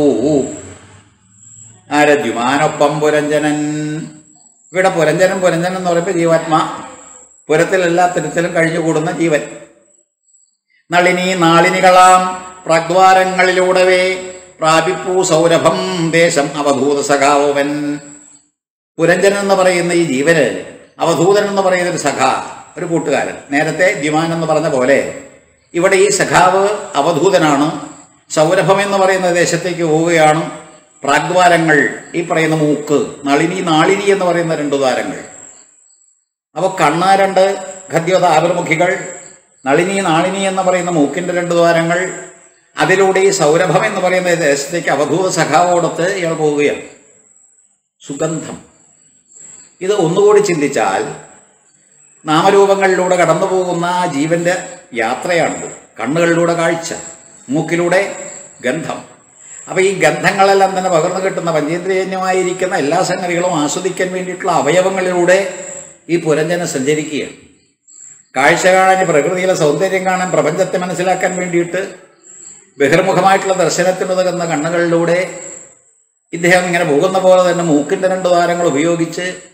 Speaker 1: ആരദ്യുമാനൊപ്പം പുരഞ്ജനൻ ഇവിടെ പുരഞ്ജനൻ പുരഞ്ജനൻ എന്ന് പറയുമ്പോൾ ജീവാത്മാ പുരത്തിൽ എല്ലാ തരത്തിലും കഴിഞ്ഞുകൂടുന്ന ജീവൻ നളിനി നാളിനികളാം പ്രദ്വാരങ്ങളിലൂടവേ പ്രാപിപ്പൂ സൗരഭം ദേശം അവധൂത സഖാവൻ പുരഞ്ജനൻ എന്ന് പറയുന്ന ഈ ജീവന് അവധൂതൻ എന്ന് പറയുന്ന ഒരു സഖ ഒരു കൂട്ടുകാരൻ നേരത്തെ ദ്യുമാൻ എന്ന് പറഞ്ഞ പോലെ ഇവിടെ ഈ സഖാവ് അവധൂതനാണ് സൗരഭം എന്ന് പറയുന്ന ദേശത്തേക്ക് പോവുകയാണ് പ്രാഗ്വാരങ്ങൾ ഈ പറയുന്ന മൂക്ക് നളിനി നാളിനി എന്ന് പറയുന്ന രണ്ട് ദ്വാരങ്ങൾ അപ്പോൾ കണ്ണ രണ്ട് ഖദ്യോത ആവിർമുഖികൾ നളിനി നാളിനി എന്ന് പറയുന്ന മൂക്കിന്റെ രണ്ട് ദ്വാരങ്ങൾ അതിലൂടെ ഈ സൗരഭം എന്ന് പറയുന്ന ദേശത്തേക്ക് അവധൂത സഖാവോടൊത്ത് ഇയാൾ പോവുകയാണ് സുഗന്ധം ഇത് ഒന്നുകൂടി ചിന്തിച്ചാൽ നാമരൂപങ്ങളിലൂടെ കടന്നു പോകുന്ന ആ ജീവന്റെ യാത്രയാണിത് കണ്ണുകളിലൂടെ കാഴ്ച മൂക്കിലൂടെ ഗന്ധം അപ്പൊ ഈ ഗന്ധങ്ങളെല്ലാം തന്നെ പകർന്നു കിട്ടുന്ന പഞ്ചേന്ദ്രിയന്യമായിരിക്കുന്ന എല്ലാ സംഗതികളും ആസ്വദിക്കാൻ വേണ്ടിയിട്ടുള്ള അവയവങ്ങളിലൂടെ ഈ പുരഞ്ജനം സഞ്ചരിക്കുകയാണ് കാഴ്ച കാണാൻ പ്രകൃതിയിലെ സൗന്ദര്യം കാണാൻ പ്രപഞ്ചത്തെ മനസ്സിലാക്കാൻ വേണ്ടിയിട്ട് ബഹിർമുഖമായിട്ടുള്ള ദർശനത്തിനുതകുന്ന കണ്ണുകളിലൂടെ ഇദ്ദേഹം ഇങ്ങനെ പോകുന്ന പോലെ തന്നെ മൂക്കിന്റെ രണ്ട് ദ്വാരങ്ങൾ ഉപയോഗിച്ച്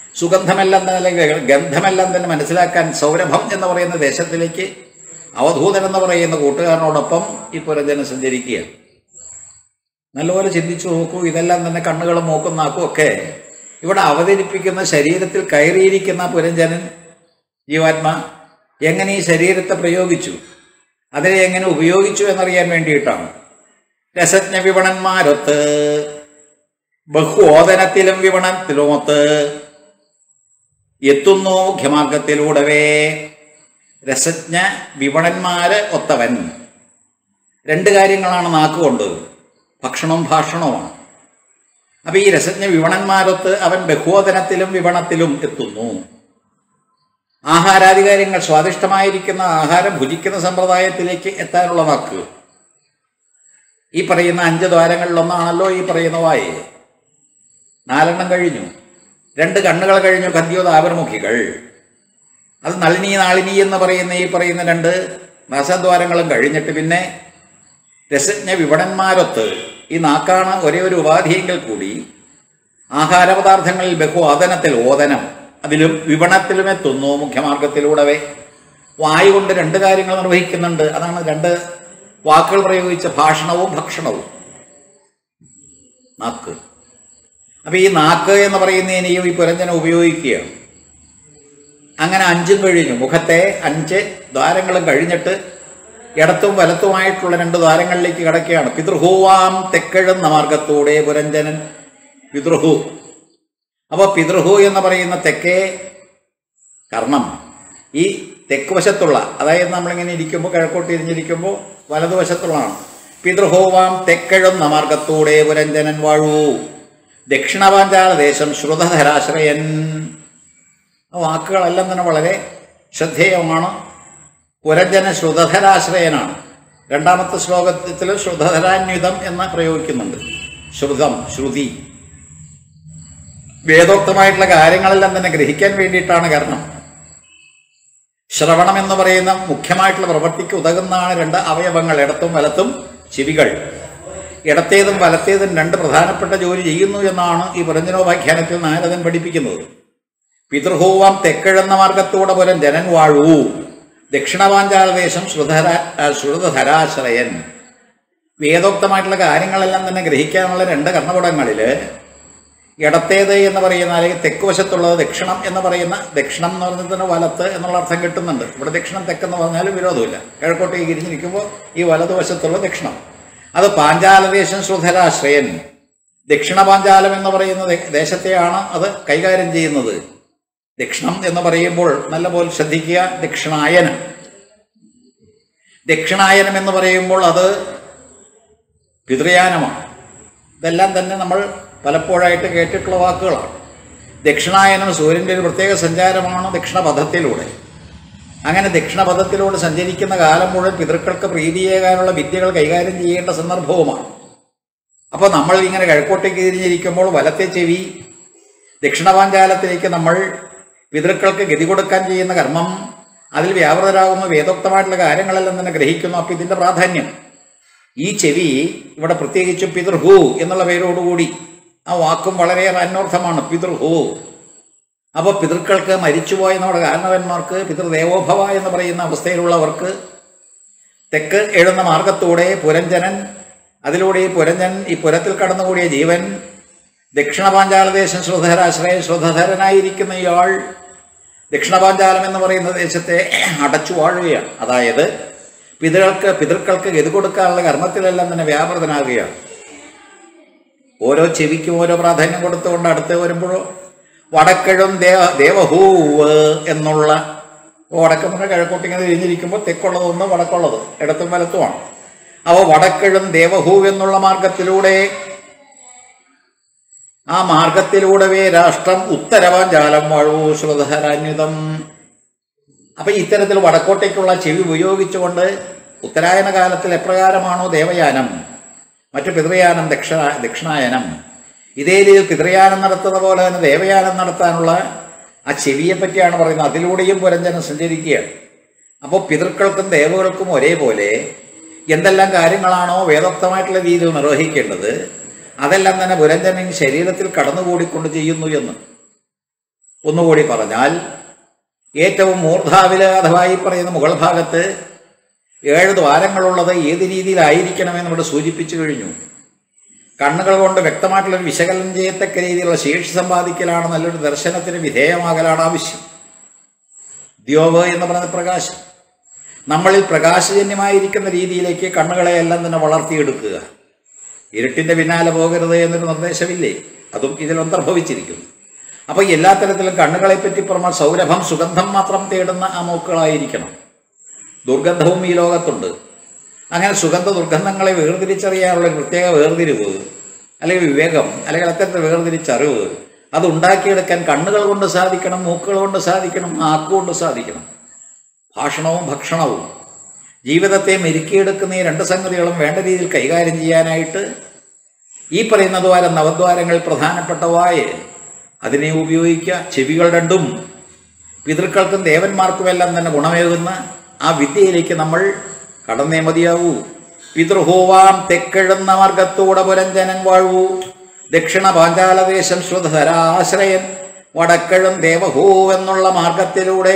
Speaker 1: സുഗന്ധമെല്ലാം തന്നെ അല്ലെങ്കിൽ ഗന്ധമെല്ലാം തന്നെ മനസ്സിലാക്കാൻ സൗരഭം എന്ന് പറയുന്ന ദേശത്തിലേക്ക് അവധൂതൻ എന്ന് പറയുന്ന കൂട്ടുകാരനോടൊപ്പം ഈ പുരഞ്ജനം സഞ്ചരിക്കുകയാണ് നല്ലപോലെ ചിന്തിച്ചു നോക്കൂ ഇതെല്ലാം തന്നെ കണ്ണുകളും മൂക്കും നാക്കും ഒക്കെ ഇവിടെ അവതരിപ്പിക്കുന്ന ശരീരത്തിൽ കയറിയിരിക്കുന്ന പുരഞ്ജനൻ ജീവാത്മാ എങ്ങനെ ഈ ശരീരത്തെ പ്രയോഗിച്ചു അതിനെ എങ്ങനെ ഉപയോഗിച്ചു എന്നറിയാൻ വേണ്ടിയിട്ടാണ് രസജ്ഞ വിപണന്മാരൊത്ത് ബഹുഓദനത്തിലും വിപണത്തിലുമൊത്ത് എത്തുന്നു മുഖ്യമാർഗത്തിലൂടവേ രസജ്ഞ വിപണന്മാര് ഒത്തവൻ രണ്ട് കാര്യങ്ങളാണ് നാക്കുകൊണ്ട് ഭക്ഷണവും ഭാഷണവുമാണ് അപ്പൊ ഈ രസജ്ഞ വിപണന്മാരൊത്ത് അവൻ ബഹുവദനത്തിലും വിപണത്തിലും എത്തുന്നു ആഹാരാധികാര്യങ്ങൾ സ്വാദിഷ്ടമായിരിക്കുന്ന ആഹാരം ഭുജിക്കുന്ന സമ്പ്രദായത്തിലേക്ക് എത്താനുള്ള വാക്ക് ഈ പറയുന്ന അഞ്ച് ദ്വാരങ്ങളിലൊന്നാണല്ലോ ഈ പറയുന്ന വായ് നാലെണ്ണം കഴിഞ്ഞു രണ്ട് കണ്ണുകൾ കഴിഞ്ഞു കദ്യോതാപരമുഖികൾ അത് നളിനി നാളിനി എന്ന് പറയുന്ന ഈ പറയുന്ന രണ്ട് നാസദ്വാരങ്ങളും കഴിഞ്ഞിട്ട് പിന്നെ രസജ്ഞ വിപണന്മാരൊത്ത് ഈ നാക്കാണ് ഒരേ ഒരു ഉപാധിയെങ്കിൽ കൂടി ആഹാരപദാർത്ഥങ്ങളിൽ ബഹു ഓദനത്തിൽ ഓദനം അതിലും വിപണത്തിലും എത്തുന്നു മുഖ്യമാർഗത്തിലൂടവേ വായു കൊണ്ട് രണ്ട് കാര്യങ്ങൾ നിർവഹിക്കുന്നുണ്ട് അതാണ് രണ്ട് വാക്കുകൾ പ്രയോഗിച്ച ഭാഷണവും ഭക്ഷണവും നാക്ക് അപ്പൊ ഈ നാക്ക് എന്ന് പറയുന്നതിനെയും ഈ പുരഞ്ജനം ഉപയോഗിക്കുകയാണ് അങ്ങനെ അഞ്ചും കഴിഞ്ഞു മുഖത്തെ അഞ്ച് ദ്വാരങ്ങളും കഴിഞ്ഞിട്ട് ഇടത്തും വലത്തുമായിട്ടുള്ള രണ്ട് ദ്വാരങ്ങളിലേക്ക് കിടക്കുകയാണ് പിതൃഹൂവാം തെക്കെഴുന്ന മാർഗത്തൂടെ പുരഞ്ജനൻ പിതൃഹു അപ്പോൾ പിതൃഹു എന്ന് പറയുന്ന തെക്കേ കർണം ഈ തെക്ക് വശത്തുള്ള അതായത് നമ്മളിങ്ങനെ ഇരിക്കുമ്പോൾ കിഴക്കോട്ട് തിരിഞ്ഞിരിക്കുമ്പോൾ വലതുവശത്തുള്ളതാണ് പിതൃഹോവാം തെക്കെഴുന്ന മാർഗത്തൂടെ പുരഞ്ജനൻ വാഴൂ ദക്ഷിണപാഞ്ചാല ദേശം ശ്രുതധരാശ്രയൻ ആ വാക്കുകളെല്ലാം തന്നെ വളരെ ശ്രദ്ധേയമാണ് പുരഞ്ജന ശ്രുതധരാശ്രയനാണ് രണ്ടാമത്തെ ശ്ലോകത്തിൽ ശ്രുതധരാന്വിതം എന്ന് പ്രയോഗിക്കുന്നുണ്ട് ശ്രുതം ശ്രുതി വേദോക്തമായിട്ടുള്ള കാര്യങ്ങളെല്ലാം തന്നെ ഗ്രഹിക്കാൻ വേണ്ടിയിട്ടാണ് കാരണം ശ്രവണം എന്ന് പറയുന്ന മുഖ്യമായിട്ടുള്ള പ്രവൃത്തിക്ക് ഉതകുന്നതാണ് രണ്ട് അവയവങ്ങൾ ഇടത്തും വലത്തും ചെവികൾ ഇടത്തേതും വലത്തേതും രണ്ട് പ്രധാനപ്പെട്ട ജോലി ചെയ്യുന്നു എന്നാണ് ഈ പുരഞ്ജനോപാഖ്യാനത്തിൽ നാരദൻ പഠിപ്പിക്കുന്നത് പിതൃഹോവാം തെക്കിഴന്ന മാർഗത്തൂടെ പുരം ജനൻ വാഴൂ ദക്ഷിണപാഞ്ചാലദേശം ശ്രുതധര ശ്രുതധരാശ്രയൻ വേദോക്തമായിട്ടുള്ള കാര്യങ്ങളെല്ലാം തന്നെ ഗ്രഹിക്കാനുള്ള രണ്ട് കർണപടങ്ങളിൽ ഇടത്തേത് എന്ന് പറയുന്ന അല്ലെങ്കിൽ തെക്ക് വശത്തുള്ളത് ദക്ഷിണം എന്ന് പറയുന്ന ദക്ഷിണം എന്ന് പറഞ്ഞാൽ തന്നെ വലത്ത് എന്നുള്ള അർത്ഥം കിട്ടുന്നുണ്ട് ഇവിടെ ദക്ഷിണം തെക്കെന്ന് പറഞ്ഞാലും വിരോധമില്ല കിഴക്കോട്ടേക്ക് ഇരിഞ്ഞിരിക്കുമ്പോൾ ഈ വലതുവശത്തുള്ള ദക്ഷിണം അത് പാഞ്ചാലദേശം ശ്രുധരാശ്രയൻ ദക്ഷിണ പാഞ്ചാലം എന്ന് പറയുന്ന ദേ- ദേശത്തെയാണ് അത് കൈകാര്യം ചെയ്യുന്നത് ദക്ഷിണം എന്ന് പറയുമ്പോൾ നല്ലപോലെ ശ്രദ്ധിക്കുക ദക്ഷിണായനം ദക്ഷിണായനം എന്ന് പറയുമ്പോൾ അത് പിതൃയാനമാണ് ഇതെല്ലാം തന്നെ നമ്മൾ പലപ്പോഴായിട്ട് കേട്ടിട്ടുള്ള വാക്കുകളാണ് ദക്ഷിണായനം സൂര്യൻ്റെ ഒരു പ്രത്യേക സഞ്ചാരമാണ് ദക്ഷിണപഥത്തിലൂടെ അങ്ങനെ ദക്ഷിണപഥത്തിലൂടെ സഞ്ചരിക്കുന്ന കാലം മുഴുവൻ പിതൃക്കൾക്ക് പ്രീതിയേകാനുള്ള വിദ്യകൾ കൈകാര്യം ചെയ്യേണ്ട സന്ദർഭവുമാണ് അപ്പോൾ നമ്മൾ ഇങ്ങനെ കിഴക്കോട്ടേക്ക് തിരിഞ്ഞിരിക്കുമ്പോൾ വലത്തെ ചെവി ദക്ഷിണപാഞ്ചാലത്തിലേക്ക് നമ്മൾ പിതൃക്കൾക്ക് ഗതി കൊടുക്കാൻ ചെയ്യുന്ന കർമ്മം അതിൽ വ്യാപൃതരാകുന്ന വേദോക്തമായിട്ടുള്ള കാര്യങ്ങളെല്ലാം തന്നെ ഗ്രഹിക്കുന്നു അപ്പം ഇതിൻ്റെ പ്രാധാന്യം ഈ ചെവി ഇവിടെ പ്രത്യേകിച്ച് പിതൃഹു എന്നുള്ള പേരോടുകൂടി ആ വാക്കും വളരെയേറെ അന്വർത്ഥമാണ് പിതൃഹു അപ്പോൾ പിതൃക്കൾക്ക് മരിച്ചുപോയ നമ്മുടെ കാരണവന്മാർക്ക് പിതൃദേവോഭവ എന്ന് പറയുന്ന അവസ്ഥയിലുള്ളവർക്ക് തെക്ക് എഴുന്ന മാർഗത്തൂടെ പുരഞ്ജനൻ അതിലൂടെ ഈ പുരഞ്ജൻ ഈ പുരത്തിൽ കടന്നുകൂടിയ ജീവൻ ദക്ഷിണപാഞ്ചാലദേശം ശ്രുതധരാശ്രയ ശ്രുതധരനായിരിക്കുന്ന ഇയാൾ ദക്ഷിണപാഞ്ചാലം എന്ന് പറയുന്ന ദേശത്തെ അടച്ചു വാഴുകയാണ് അതായത് പിതൃകൾക്ക് പിതൃക്കൾക്ക് ഗതി കൊടുക്കാനുള്ള കർമ്മത്തിലെല്ലാം തന്നെ വ്യാപൃതനാകുകയാണ് ഓരോ ചെവിക്കും ഓരോ പ്രാധാന്യം കൊടുത്തുകൊണ്ട് അടുത്ത് വരുമ്പോഴോ വടക്കഴും ദേവ ദേവഹൂവ് എന്നുള്ള വടക്കെന്ന് കിഴക്കോട്ടിങ്ങനെ തിരിഞ്ഞിരിക്കുമ്പോൾ തെക്കുള്ളതൊന്ന് വടക്കുള്ളത് ഇടത്തും വലത്തുമാണ് അവ വടക്കഴും ദേവഹൂവ് എന്നുള്ള മാർഗത്തിലൂടെ ആ മാർഗത്തിലൂടവേ രാഷ്ട്രം ഉത്തരവാഞ്ചാലം വാഴൂ ശ്രുതഹരാന്വിതം അപ്പൊ ഇത്തരത്തിൽ വടക്കോട്ടേക്കുള്ള ചെവി ഉപയോഗിച്ചുകൊണ്ട് ഉത്തരായന കാലത്തിൽ എപ്രകാരമാണോ ദേവയാനം മറ്റു പിതൃയാനം ദക്ഷിണ ദക്ഷിണായനം ഇതേ രീതിയിൽ പിതൃയാനം നടത്തുന്ന പോലെ തന്നെ ദേവയാനം നടത്താനുള്ള ആ ചെവിയെ പറ്റിയാണ് പറയുന്നത് അതിലൂടെയും പുരഞ്ജനം സഞ്ചരിക്കുകയാണ് അപ്പോൾ പിതൃക്കൾക്കും ദേവകൾക്കും ഒരേപോലെ എന്തെല്ലാം കാര്യങ്ങളാണോ വേദോക്തമായിട്ടുള്ള രീതിയിൽ നിർവഹിക്കേണ്ടത് അതെല്ലാം തന്നെ പുരഞ്ജനൻ ശരീരത്തിൽ കടന്നുകൂടിക്കൊണ്ട് ചെയ്യുന്നു എന്ന് ഒന്നുകൂടി പറഞ്ഞാൽ ഏറ്റവും മൂർധാവില് അഥവാ ഈ പറയുന്ന മുകൾ ഭാഗത്ത് ഏഴ് ദ്വാരങ്ങളുള്ളത് ഏത് രീതിയിലായിരിക്കണമെന്ന് ഇവിടെ സൂചിപ്പിച്ചു കഴിഞ്ഞു കണ്ണുകൾ കൊണ്ട് വ്യക്തമായിട്ടുള്ളൊരു വിശകലനം ചെയ്യത്തക്ക രീതിയിലുള്ള ശേഷി സമ്പാദിക്കലാണ് നല്ലൊരു ദർശനത്തിന് വിധേയമാകലാണ് ആവശ്യം ദ്യോവ് എന്ന് പറയുന്ന പ്രകാശം നമ്മളിൽ പ്രകാശജന്യമായിരിക്കുന്ന രീതിയിലേക്ക് കണ്ണുകളെ എല്ലാം തന്നെ വളർത്തിയെടുക്കുക ഇരുട്ടിന്റെ പിന്നാലെ പോകരുത് എന്നൊരു നിർദ്ദേശമില്ലേ അതും ഇതിൽ അന്തർഭവിച്ചിരിക്കുന്നു അപ്പോൾ എല്ലാ തരത്തിലും കണ്ണുകളെ പറ്റി പറഞ്ഞാൽ സൗരഭം സുഗന്ധം മാത്രം തേടുന്ന ആ മൂക്കുകളായിരിക്കണം ദുർഗന്ധവും ഈ ലോകത്തുണ്ട് അങ്ങനെ സുഗന്ധ ദുർഗന്ധങ്ങളെ വേർതിരിച്ചറിയാനുള്ള ഒരു പ്രത്യേക വേർതിരിവ് അല്ലെങ്കിൽ വിവേകം അല്ലെങ്കിൽ അത്തരത്തിൽ വേർതിരിച്ചറിവ് അത് ഉണ്ടാക്കിയെടുക്കാൻ കണ്ണുകൾ കൊണ്ട് സാധിക്കണം മൂക്കുകൾ കൊണ്ട് സാധിക്കണം ആക്കുകൊണ്ട് സാധിക്കണം ഭാഷണവും ഭക്ഷണവും ജീവിതത്തെ മെരുക്കിയെടുക്കുന്ന ഈ രണ്ട് സംഗതികളും വേണ്ട രീതിയിൽ കൈകാര്യം ചെയ്യാനായിട്ട് ഈ പറയുന്ന ദ്വാരം നവദ്വാരങ്ങളിൽ പ്രധാനപ്പെട്ട വായ അതിനെ ഉപയോഗിക്കുക ചെവികൾ രണ്ടും പിതൃക്കൾക്കും ദേവന്മാർക്കുമെല്ലാം തന്നെ ഗുണമേകുന്ന ആ വിദ്യയിലേക്ക് നമ്മൾ കടന്നേ മതിയാവൂ പിതൃഹോവാം തെക്കെഴുന്ന മാർഗത്തൂടെ പുരഞ്ജനൻ വാഴൂ ദക്ഷിണ പാഞ്ചാലദേശം ശ്രുതധരാശ്രയൻ വടക്കഴും ദേവഹൂ എന്നുള്ള മാർഗത്തിലൂടെ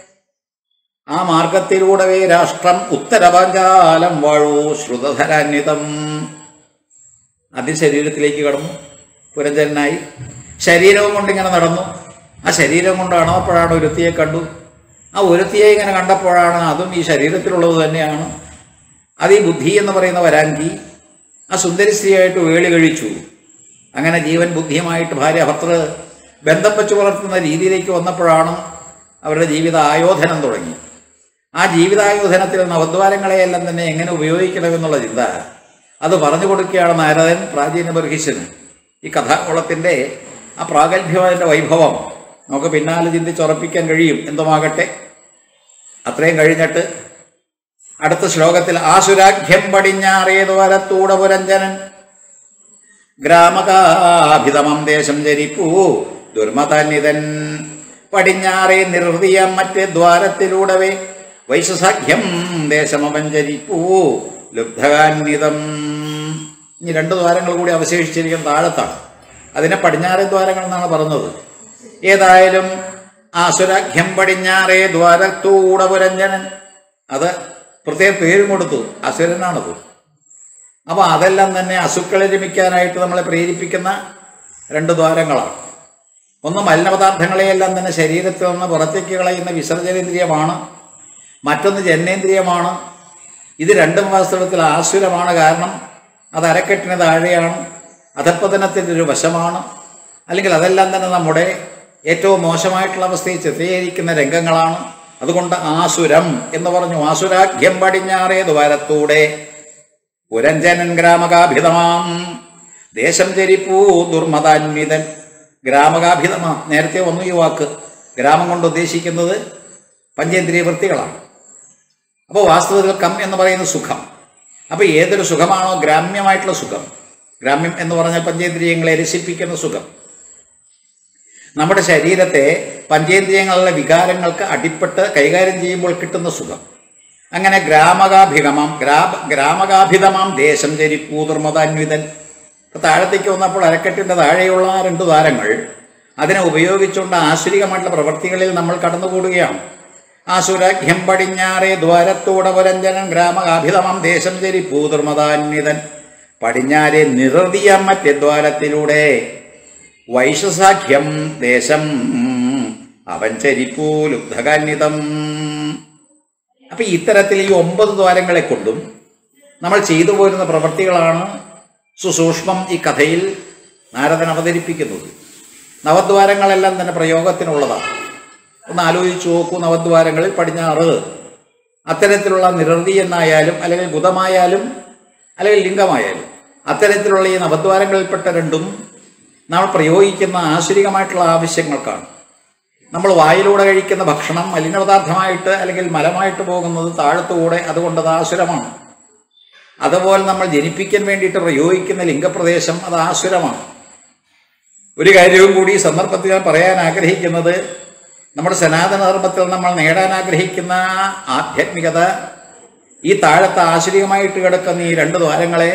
Speaker 1: ആ മാർഗത്തിലൂടെ രാഷ്ട്രം ഉത്തരപാഞ്ചാലം വാഴൂ ശ്രുതധരാന്വിതം ആദ്യം ശരീരത്തിലേക്ക് കടന്നു പുരഞ്ജനായി ശരീരവും കൊണ്ട് ഇങ്ങനെ നടന്നു ആ ശരീരം കൊണ്ട് അണവപ്പോഴാണ് ഒരുത്തിയെ കണ്ടു ആ ഒരുത്തിയെ ഇങ്ങനെ കണ്ടപ്പോഴാണ് അതും ഈ ശരീരത്തിലുള്ളത് തന്നെയാണ് അത് ഈ ബുദ്ധി എന്ന് പറയുന്ന വരാങ്കി ആ സുന്ദരി സ്ത്രീയായിട്ട് വേളി കഴിച്ചു അങ്ങനെ ജീവൻ ബുദ്ധിയുമായിട്ട് ഭാര്യ ഭർത്തൃ ബന്ധം വെച്ച് പുലർത്തുന്ന രീതിയിലേക്ക് വന്നപ്പോഴാണ് അവരുടെ ജീവിത ആയോധനം തുടങ്ങി ആ ജീവിതായോധനത്തിൽ നവദ്വാരങ്ങളെയെല്ലാം തന്നെ എങ്ങനെ ഉപയോഗിക്കണമെന്നുള്ള ചിന്ത അത് പറഞ്ഞു കൊടുക്കുകയാണ് നാരദൻ പ്രാചീന ബർഹിഷന് ഈ കഥാകുളത്തിൻ്റെ ആ പ്രാഗൽഭ്യമായതിൻ്റെ വൈഭവം നമുക്ക് പിന്നാലെ ചിന്തിച്ചുറപ്പിക്കാൻ കഴിയും എന്തുമാകട്ടെ അത്രയും കഴിഞ്ഞിട്ട് അടുത്ത ശ്ലോകത്തിൽ ആസുരാഖ്യം പടിഞ്ഞാറേ ദ്വാരത്തൂടെ പുരഞ്ജനൻ ഗ്രാമകാഭിതമം ദേശം ജരിപ്പൂ ദുർമതാന്വിതൻ പടിഞ്ഞാറേ നിർഹൃതിയം മറ്റ് ദ്വാരത്തിലൂടവേ വൈശസാഖ്യം ദേശമപഞ്ചരിപ്പൂ ലുബ്ധകാന്വിതം ഇനി രണ്ട് ദ്വാരങ്ങൾ കൂടി അവശേഷിച്ചിരിക്കുന്ന താഴത്താണ് അതിനെ പടിഞ്ഞാറേ ദ്വാരങ്ങൾ എന്നാണ് പറഞ്ഞത് ഏതായാലും ആസുരാഖ്യം പടിഞ്ഞാറേ ദ്വാരത്തൂടെ പുരഞ്ജനൻ അത് പ്രത്യേക പേരും കൊടുത്തു അസുരനാണത് അപ്പോൾ അതെല്ലാം തന്നെ അസുക്കളെ രമിക്കാനായിട്ട് നമ്മളെ പ്രേരിപ്പിക്കുന്ന രണ്ട് ദ്വാരങ്ങളാണ് ഒന്ന് മലിനപദാർത്ഥങ്ങളെയെല്ലാം തന്നെ ശരീരത്തിൽ നിന്ന് പുറത്തേക്ക് കളയുന്ന വിസർജനേന്ദ്രിയമാണ് മറ്റൊന്ന് ജനനേന്ദ്രിയമാണ് ഇത് രണ്ടും വാസ്തവത്തിൽ ആസുരമാണ് കാരണം അത് അരക്കെട്ടിന് താഴെയാണ് അധപ്പതനത്തിൻ്റെ ഒരു വശമാണ് അല്ലെങ്കിൽ അതെല്ലാം തന്നെ നമ്മുടെ ഏറ്റവും മോശമായിട്ടുള്ള അവസ്ഥയിൽ ചിത്രീകരിക്കുന്ന രംഗങ്ങളാണ് അതുകൊണ്ട് ആസുരം എന്ന് പറഞ്ഞു ആസുരാഖ്യം പടിഞ്ഞാറേ ദ്വാരത്തൂടെ പുരഞ്ജനൻ ഗ്രാമകാഭിതമാം ദേശം ചരിപ്പൂ ദുർമതാന്വിതൻ ഗ്രാമകാഭിതമാം നേരത്തെ വന്നു ഈ വാക്ക് ഗ്രാമം കൊണ്ട് ഉദ്ദേശിക്കുന്നത് പഞ്ചേന്ദ്രിയ വൃത്തികളാണ് അപ്പോൾ വാസ്തവത്തിൽ കം എന്ന് പറയുന്ന സുഖം അപ്പോൾ ഏതൊരു സുഖമാണോ ഗ്രാമ്യമായിട്ടുള്ള സുഖം ഗ്രാമ്യം എന്ന് പറഞ്ഞാൽ പഞ്ചേന്ദ്രിയങ്ങളെ രസിപ്പിക്കുന്ന സുഖം നമ്മുടെ ശരീരത്തെ പഞ്ചേന്ദ്രിയങ്ങളിലെ വികാരങ്ങൾക്ക് അടിപ്പെട്ട് കൈകാര്യം ചെയ്യുമ്പോൾ കിട്ടുന്ന സുഖം അങ്ങനെ ഗ്രാമകാഭിഗമം ഗ്രാമ ഗ്രാമകാഭിതമാം ദേശം ചരിപ്പൂതർമതാന്വിതൻ ഇപ്പൊ താഴത്തേക്ക് വന്നപ്പോൾ അരക്കെട്ടിന്റെ താഴെയുള്ള ആ രണ്ട് ദ്വാരങ്ങൾ അതിനെ ഉപയോഗിച്ചുകൊണ്ട് ആസുരികമായിട്ടുള്ള പ്രവൃത്തികളിൽ നമ്മൾ കടന്നുകൂടുകയാണ് ആസുരാഖ്യം പടിഞ്ഞാറേ ദ്വാരത്തൂടെ പുരഞ്ജനൻ ഗ്രാമകാഭിതമാം ദേശം ചരിപ്പൂതർമതാന്വിതൻ പടിഞ്ഞാറെ നിറതിയ മറ്റേ ദ്വാരത്തിലൂടെ വൈശസാഖ്യം ദേശം അവൻ ചരിപ്പൂ ലുബ്ധകാന്വിതം അപ്പൊ ഇത്തരത്തിൽ ഈ ഒമ്പത് ദ്വാരങ്ങളെ കൊണ്ടും നമ്മൾ ചെയ്തു പോരുന്ന പ്രവൃത്തികളാണ് സുസൂക്ഷ്മം ഈ കഥയിൽ നാരദൻ അവതരിപ്പിക്കുന്നത് നവദ്വാരങ്ങളെല്ലാം തന്നെ പ്രയോഗത്തിനുള്ളതാണ് ഒന്ന് ആലോചിച്ച് നോക്കൂ നവദ്വാരങ്ങളിൽ പടിഞ്ഞാറ് അത്തരത്തിലുള്ള നിരതി എന്നായാലും അല്ലെങ്കിൽ ഗുതമായാലും അല്ലെങ്കിൽ ലിംഗമായാലും അത്തരത്തിലുള്ള ഈ നവദ്വാരങ്ങളിൽപ്പെട്ട രണ്ടും നമ്മൾ പ്രയോഗിക്കുന്ന ആസുരികമായിട്ടുള്ള ആവശ്യങ്ങൾക്കാണ് നമ്മൾ വായിലൂടെ കഴിക്കുന്ന ഭക്ഷണം മലിനപദാർത്ഥമായിട്ട് അല്ലെങ്കിൽ മലമായിട്ട് പോകുന്നത് താഴത്തുകൂടെ അതുകൊണ്ട് അത് ആസുരമാണ് അതുപോലെ നമ്മൾ ജനിപ്പിക്കാൻ വേണ്ടിയിട്ട് പ്രയോഗിക്കുന്ന ലിംഗപ്രദേശം അത് ആസുരമാണ് ഒരു കാര്യവും കൂടി ഈ സന്ദർഭത്തിൽ ഞാൻ പറയാൻ ആഗ്രഹിക്കുന്നത് നമ്മുടെ സനാതന ധർമ്മത്തിൽ നമ്മൾ നേടാൻ ആഗ്രഹിക്കുന്ന ആധ്യാത്മികത ഈ താഴത്തെ ആശ്ചര്യമായിട്ട് കിടക്കുന്ന ഈ രണ്ട് ദ്വാരങ്ങളെ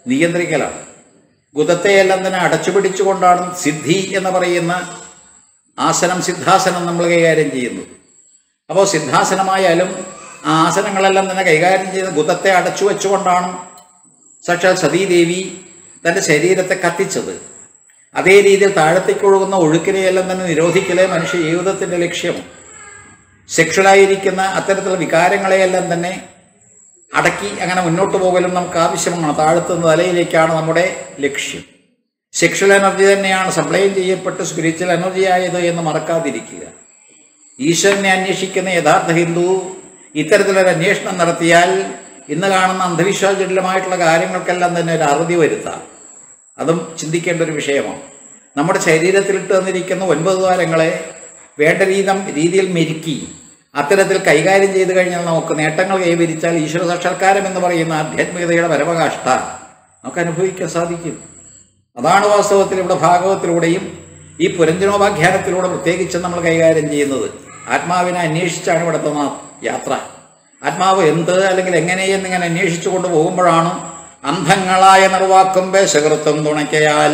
Speaker 1: നിയന്ത്രിക്കലാണ് ഗുദത്തെയെല്ലാം തന്നെ അടച്ചുപിടിച്ചുകൊണ്ടാണ് സിദ്ധി എന്ന് പറയുന്ന ആസനം സിദ്ധാസനം നമ്മൾ കൈകാര്യം ചെയ്യുന്നു അപ്പോൾ സിദ്ധാസനമായാലും ആ ആസനങ്ങളെല്ലാം തന്നെ കൈകാര്യം ചെയ്ത് ബുദ്ധത്തെ അടച്ചു വെച്ചുകൊണ്ടാണ് സാക്ഷാൽ സതീദേവി തൻ്റെ ശരീരത്തെ കത്തിച്ചത് അതേ രീതിയിൽ താഴത്തേക്ക് ഒഴുകുന്ന ഒഴുക്കിനെയെല്ലാം തന്നെ നിരോധിക്കലേ മനുഷ്യ ജീവിതത്തിൻ്റെ ലക്ഷ്യം സെക്ഷലായിരിക്കുന്ന അത്തരത്തിലുള്ള വികാരങ്ങളെയെല്ലാം തന്നെ അടക്കി അങ്ങനെ മുന്നോട്ട് പോകലും നമുക്ക് ആവശ്യമാണ് താഴത്തുന്ന തലയിലേക്കാണ് നമ്മുടെ ലക്ഷ്യം സെക്ഷൽ എനർജി തന്നെയാണ് സപ്ലൈൻ ചെയ്യപ്പെട്ട് സ്പിരിച്വൽ എനർജി ആയത് എന്ന് മറക്കാതിരിക്കുക ഈശ്വരനെ അന്വേഷിക്കുന്ന യഥാർത്ഥ ഹിന്ദു ഇത്തരത്തിലൊരു അന്വേഷണം നടത്തിയാൽ ഇന്ന് കാണുന്ന അന്ധവിശ്വാസജടിലമായിട്ടുള്ള കാര്യങ്ങൾക്കെല്ലാം തന്നെ ഒരു അറുതി വരുത്താം അതും ചിന്തിക്കേണ്ട ഒരു വിഷയമാണ് നമ്മുടെ ശരീരത്തിലിട്ട് തന്നിരിക്കുന്ന ഒൻപത് ദ്വാരങ്ങളെ വേണ്ട രീതിം രീതിയിൽ മെരുക്കി അത്തരത്തിൽ കൈകാര്യം ചെയ്തു കഴിഞ്ഞാൽ നമുക്ക് നേട്ടങ്ങൾ കൈവരിച്ചാൽ ഈശ്വര സാക്ഷാത്കാരം എന്ന് പറയുന്ന ആധ്യാത്മികതയുടെ പരമകാഷ്ഠ നമുക്ക് അനുഭവിക്കാൻ സാധിക്കും അതാണ് വാസ്തവത്തിൽ ഇവിടെ ഭാഗവത്തിലൂടെയും ഈ പുരഞ്ജനോപാഖ്യാനത്തിലൂടെ പ്രത്യേകിച്ച് നമ്മൾ കൈകാര്യം ചെയ്യുന്നത് ആത്മാവിനെ അന്വേഷിച്ചാണ് ഇവിടുത്തെ നാ- യാത്ര ആത്മാവ് എന്ത് അല്ലെങ്കിൽ എങ്ങനെ എന്നിങ്ങനെ അന്വേഷിച്ചു കൊണ്ട് പോകുമ്പോഴാണ് അന്ധങ്ങളായ നിർവാക്കും ബേശകൃത്വം തുണയ്ക്കയാൽ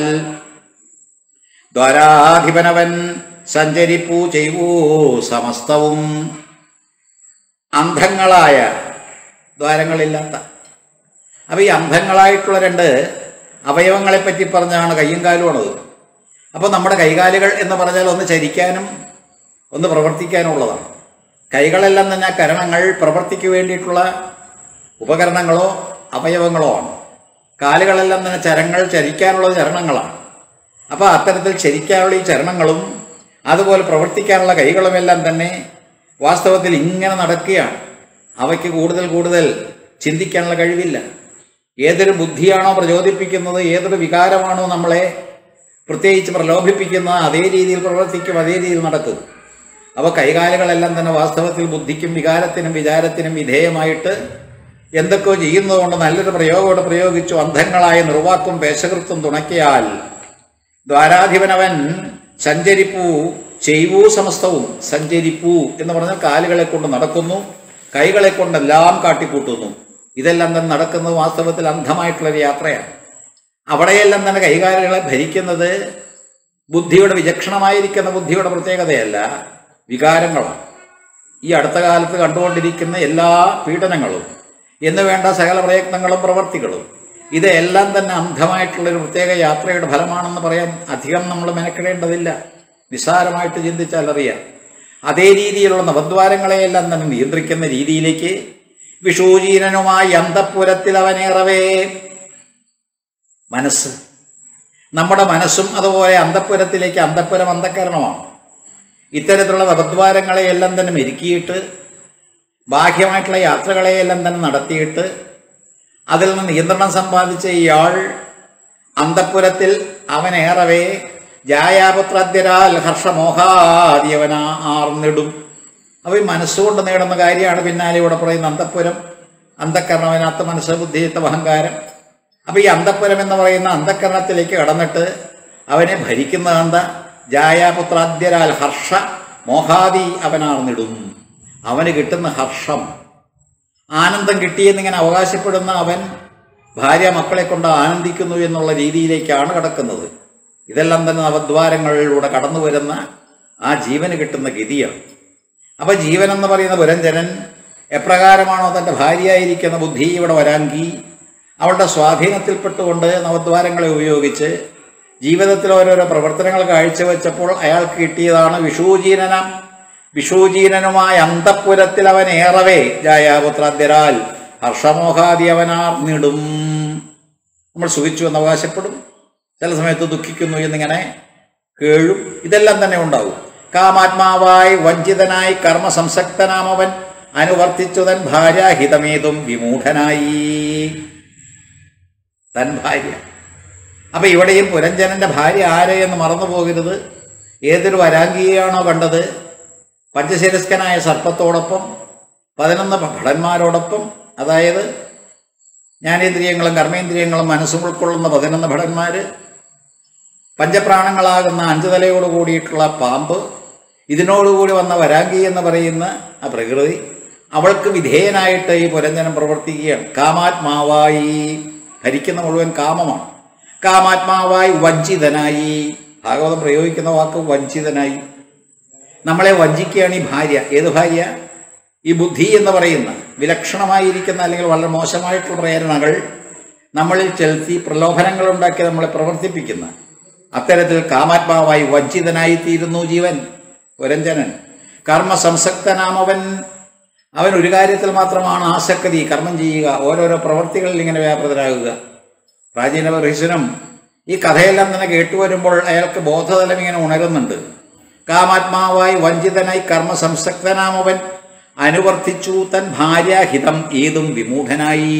Speaker 1: ദ്വാരാധിപനവൻ സഞ്ചരിപ്പൂ ചെയ്വൂ സമസ്തവും അന്ധങ്ങളായ ദ്വാരങ്ങളില്ലാത്ത അപ്പൊ ഈ അന്ധങ്ങളായിട്ടുള്ള രണ്ട് അവയവങ്ങളെ പറ്റി പറഞ്ഞാണ് കയ്യും കാലുമാണത് അപ്പോൾ നമ്മുടെ കൈകാലുകൾ എന്ന് പറഞ്ഞാൽ ഒന്ന് ചരിക്കാനും ഒന്ന് പ്രവർത്തിക്കാനുള്ളതാണ് കൈകളെല്ലാം തന്നെ കരണങ്ങൾ പ്രവൃത്തിക്ക് വേണ്ടിയിട്ടുള്ള ഉപകരണങ്ങളോ അവയവങ്ങളോ ആണ് കാലുകളെല്ലാം തന്നെ ചരങ്ങൾ ചരിക്കാനുള്ള ചരണങ്ങളാണ് അപ്പോൾ അത്തരത്തിൽ ചരിക്കാനുള്ള ഈ ചരണങ്ങളും അതുപോലെ പ്രവർത്തിക്കാനുള്ള കൈകളുമെല്ലാം തന്നെ വാസ്തവത്തിൽ ഇങ്ങനെ നടക്കുകയാണ് അവയ്ക്ക് കൂടുതൽ കൂടുതൽ ചിന്തിക്കാനുള്ള കഴിവില്ല ഏതൊരു ബുദ്ധിയാണോ പ്രചോദിപ്പിക്കുന്നത് ഏതൊരു വികാരമാണോ നമ്മളെ പ്രത്യേകിച്ച് പ്രലോഭിപ്പിക്കുന്നത് അതേ രീതിയിൽ പ്രവർത്തിക്കും അതേ രീതിയിൽ നടക്കും അപ്പോൾ കൈകാലുകളെല്ലാം തന്നെ വാസ്തവത്തിൽ ബുദ്ധിക്കും വികാരത്തിനും വിചാരത്തിനും വിധേയമായിട്ട് എന്തൊക്കെയോ ചെയ്യുന്നതുകൊണ്ട് നല്ലൊരു പ്രയോഗോടെ പ്രയോഗിച്ചു അന്ധങ്ങളായ നിർവാക്കും പേശകൃത്വം തുണക്കിയാൽ ദ്വാരാധിപനവൻ സഞ്ചരിപ്പൂ ചെയ്വൂ സമസ്തവും സഞ്ചരിപ്പൂ എന്ന് പറഞ്ഞാൽ കാലുകളെ കൊണ്ട് നടക്കുന്നു കൈകളെ കൊണ്ടെല്ലാം കാട്ടിക്കൂട്ടുന്നു ഇതെല്ലാം തന്നെ നടക്കുന്നത് വാസ്തവത്തിൽ അന്ധമായിട്ടുള്ളൊരു യാത്രയാണ് അവിടെയെല്ലാം തന്നെ കൈകാലുകളെ ഭരിക്കുന്നത് ബുദ്ധിയുടെ വിചക്ഷണമായിരിക്കുന്ന ബുദ്ധിയുടെ പ്രത്യേകതയല്ല വികാരങ്ങളാണ് ഈ അടുത്ത കാലത്ത് കണ്ടുകൊണ്ടിരിക്കുന്ന എല്ലാ പീഡനങ്ങളും എന്ന് വേണ്ട സകല പ്രയത്നങ്ങളും പ്രവർത്തികളും ഇതെല്ലാം തന്നെ അന്ധമായിട്ടുള്ളൊരു പ്രത്യേക യാത്രയുടെ ഫലമാണെന്ന് പറയാൻ അധികം നമ്മൾ മെനക്കിടേണ്ടതില്ല നിസ്സാരമായിട്ട് ചിന്തിച്ചാൽ അറിയാം അതേ രീതിയിലുള്ള നവദ്വാരങ്ങളെയെല്ലാം തന്നെ നിയന്ത്രിക്കുന്ന രീതിയിലേക്ക് വിഷൂചീനനുമായി അന്തപ്പുരത്തിൽ അവനേറവേ മനസ്സ് നമ്മുടെ മനസ്സും അതുപോലെ അന്തപ്പുരത്തിലേക്ക് അന്തപ്പുരം അന്ധക്കരണമാണ് ഇത്തരത്തിലുള്ള നവദ്വാരങ്ങളെയെല്ലാം തന്നെ മെരുക്കിയിട്ട് ബാഹ്യമായിട്ടുള്ള യാത്രകളെയെല്ലാം തന്നെ നടത്തിയിട്ട് അതിൽ നിന്ന് നിയന്ത്രണം സമ്പാദിച്ച ഇയാൾ അന്തപ്പുരത്തിൽ അവനേറവേ ജായാപുത്രാദ്യരാൽ ഹർഷമോഹാദിയവന ആർന്നിടും അപ്പോൾ ഈ മനസ്സുകൊണ്ട് നേടുന്ന കാര്യമാണ് പിന്നാലെ ഇവിടെ പറയുന്ന അന്തപ്പുരം അന്ധക്കരണവനകത്ത് മനസ്സ് ബുദ്ധിയത്വം അഹങ്കാരം അപ്പോൾ ഈ അന്തപ്പുരം എന്ന് പറയുന്ന അന്ധക്കരണത്തിലേക്ക് കടന്നിട്ട് അവനെ ഭരിക്കുന്ന എന്താ ജായാപുത്രാദ്യരാൽ ഹർഷ മോഹാദി അവനാർന്നിടും അവന് കിട്ടുന്ന ഹർഷം ആനന്ദം കിട്ടിയെന്നിങ്ങനെ അവകാശപ്പെടുന്ന അവൻ ഭാര്യ മക്കളെ കൊണ്ട് ആനന്ദിക്കുന്നു എന്നുള്ള രീതിയിലേക്കാണ് കടക്കുന്നത് ഇതെല്ലാം തന്നെ നവദ്വാരങ്ങളിലൂടെ കടന്നു വരുന്ന ആ ജീവന് കിട്ടുന്ന ഗതിയാണ് അപ്പൊ ജീവൻ എന്ന് പറയുന്ന പുരഞ്ജനൻ എപ്രകാരമാണോ തൻ്റെ ഭാര്യയായിരിക്കുന്ന ബുദ്ധി ഇവിടെ വരാങ്കി അവളുടെ സ്വാധീനത്തിൽപ്പെട്ടുകൊണ്ട് നവദ്വാരങ്ങളെ ഉപയോഗിച്ച് ജീവിതത്തിൽ ഓരോരോ പ്രവർത്തനങ്ങൾ കാഴ്ചവെച്ചപ്പോൾ അയാൾക്ക് കിട്ടിയതാണ് വിഷൂജീനനം വിഷൂജീനനുമായ അന്തപ്പുരത്തിൽ അവൻ ഏറവേ ജായാപുത്രാദ്യരാൽ ഹർഷമോഹാദി അവനാർന്നിടും നമ്മൾ സുഖിച്ചു എന്ന് അവകാശപ്പെടും ചില സമയത്ത് ദുഃഖിക്കുന്നു എന്നിങ്ങനെ കേഴും ഇതെല്ലാം തന്നെ ഉണ്ടാവും കാമാത്മാവായി വഞ്ചിതനായി കർമ്മ സംസക്തനാമവൻ അനുവർത്തിച്ചു തൻ ഭാര്യ ഹിതമേതും വിമൂഢനായി തൻ ഭാര്യ അപ്പൊ ഇവിടെയും പുരഞ്ജനന്റെ ഭാര്യ ആര് എന്ന് മറന്നു പോകരുത് ഏതൊരു വരാംഗിയെയാണോ കണ്ടത് പഞ്ചശിരസ്കനായ സർപ്പത്തോടൊപ്പം പതിനൊന്ന് ഭടന്മാരോടൊപ്പം അതായത് ജ്ഞാനേന്ദ്രിയങ്ങളും കർമ്മേന്ദ്രിയങ്ങളും മനസ്സും ഉൾക്കൊള്ളുന്ന പതിനൊന്ന് ഭടന്മാര് പഞ്ചപ്രാണങ്ങളാകുന്ന അഞ്ചു തലയോട് കൂടിയിട്ടുള്ള പാമ്പ് ഇതിനോടുകൂടി വന്ന വരാങ്കി എന്ന് പറയുന്ന ആ പ്രകൃതി അവൾക്ക് വിധേയനായിട്ട് ഈ പുരഞ്ജനം പ്രവർത്തിക്കുകയാണ് കാമാത്മാവായി ഭരിക്കുന്ന മുഴുവൻ കാമമാണ് കാമാത്മാവായി വഞ്ചിതനായി ഭാഗവതം പ്രയോഗിക്കുന്ന വാക്ക് വഞ്ചിതനായി നമ്മളെ വഞ്ചിക്കുകയാണ് ഈ ഭാര്യ ഏത് ഭാര്യ ഈ ബുദ്ധി എന്ന് പറയുന്ന വിലക്ഷണമായിരിക്കുന്ന അല്ലെങ്കിൽ വളരെ മോശമായിട്ടുള്ള പ്രേരണകൾ നമ്മളിൽ ചെലുത്തി പ്രലോഭനങ്ങൾ ഉണ്ടാക്കി നമ്മളെ പ്രവർത്തിപ്പിക്കുന്ന അത്തരത്തിൽ കാമാത്മാവായി വഞ്ചിതനായി തീരുന്നു ജീവൻ പുരഞ്ജനൻ കർമ്മ സംസക്തനാമവൻ അവൻ ഒരു കാര്യത്തിൽ മാത്രമാണ് ആസക്തി കർമ്മം ചെയ്യുക ഓരോരോ പ്രവർത്തികളിൽ ഇങ്ങനെ വ്യാപൃതരാകുക പ്രാചീന ബർഹിസനും ഈ കഥയെല്ലാം തന്നെ കേട്ടുവരുമ്പോൾ അയാൾക്ക് ബോധതലം ഇങ്ങനെ ഉണരുന്നുണ്ട് കാമാത്മാവായി വഞ്ചിതനായി കർമ്മ സംസക്തനാമവൻ അനുവർത്തിച്ചു തൻ ഭാര്യാഹിതം ഏതും വിമൂഢനായി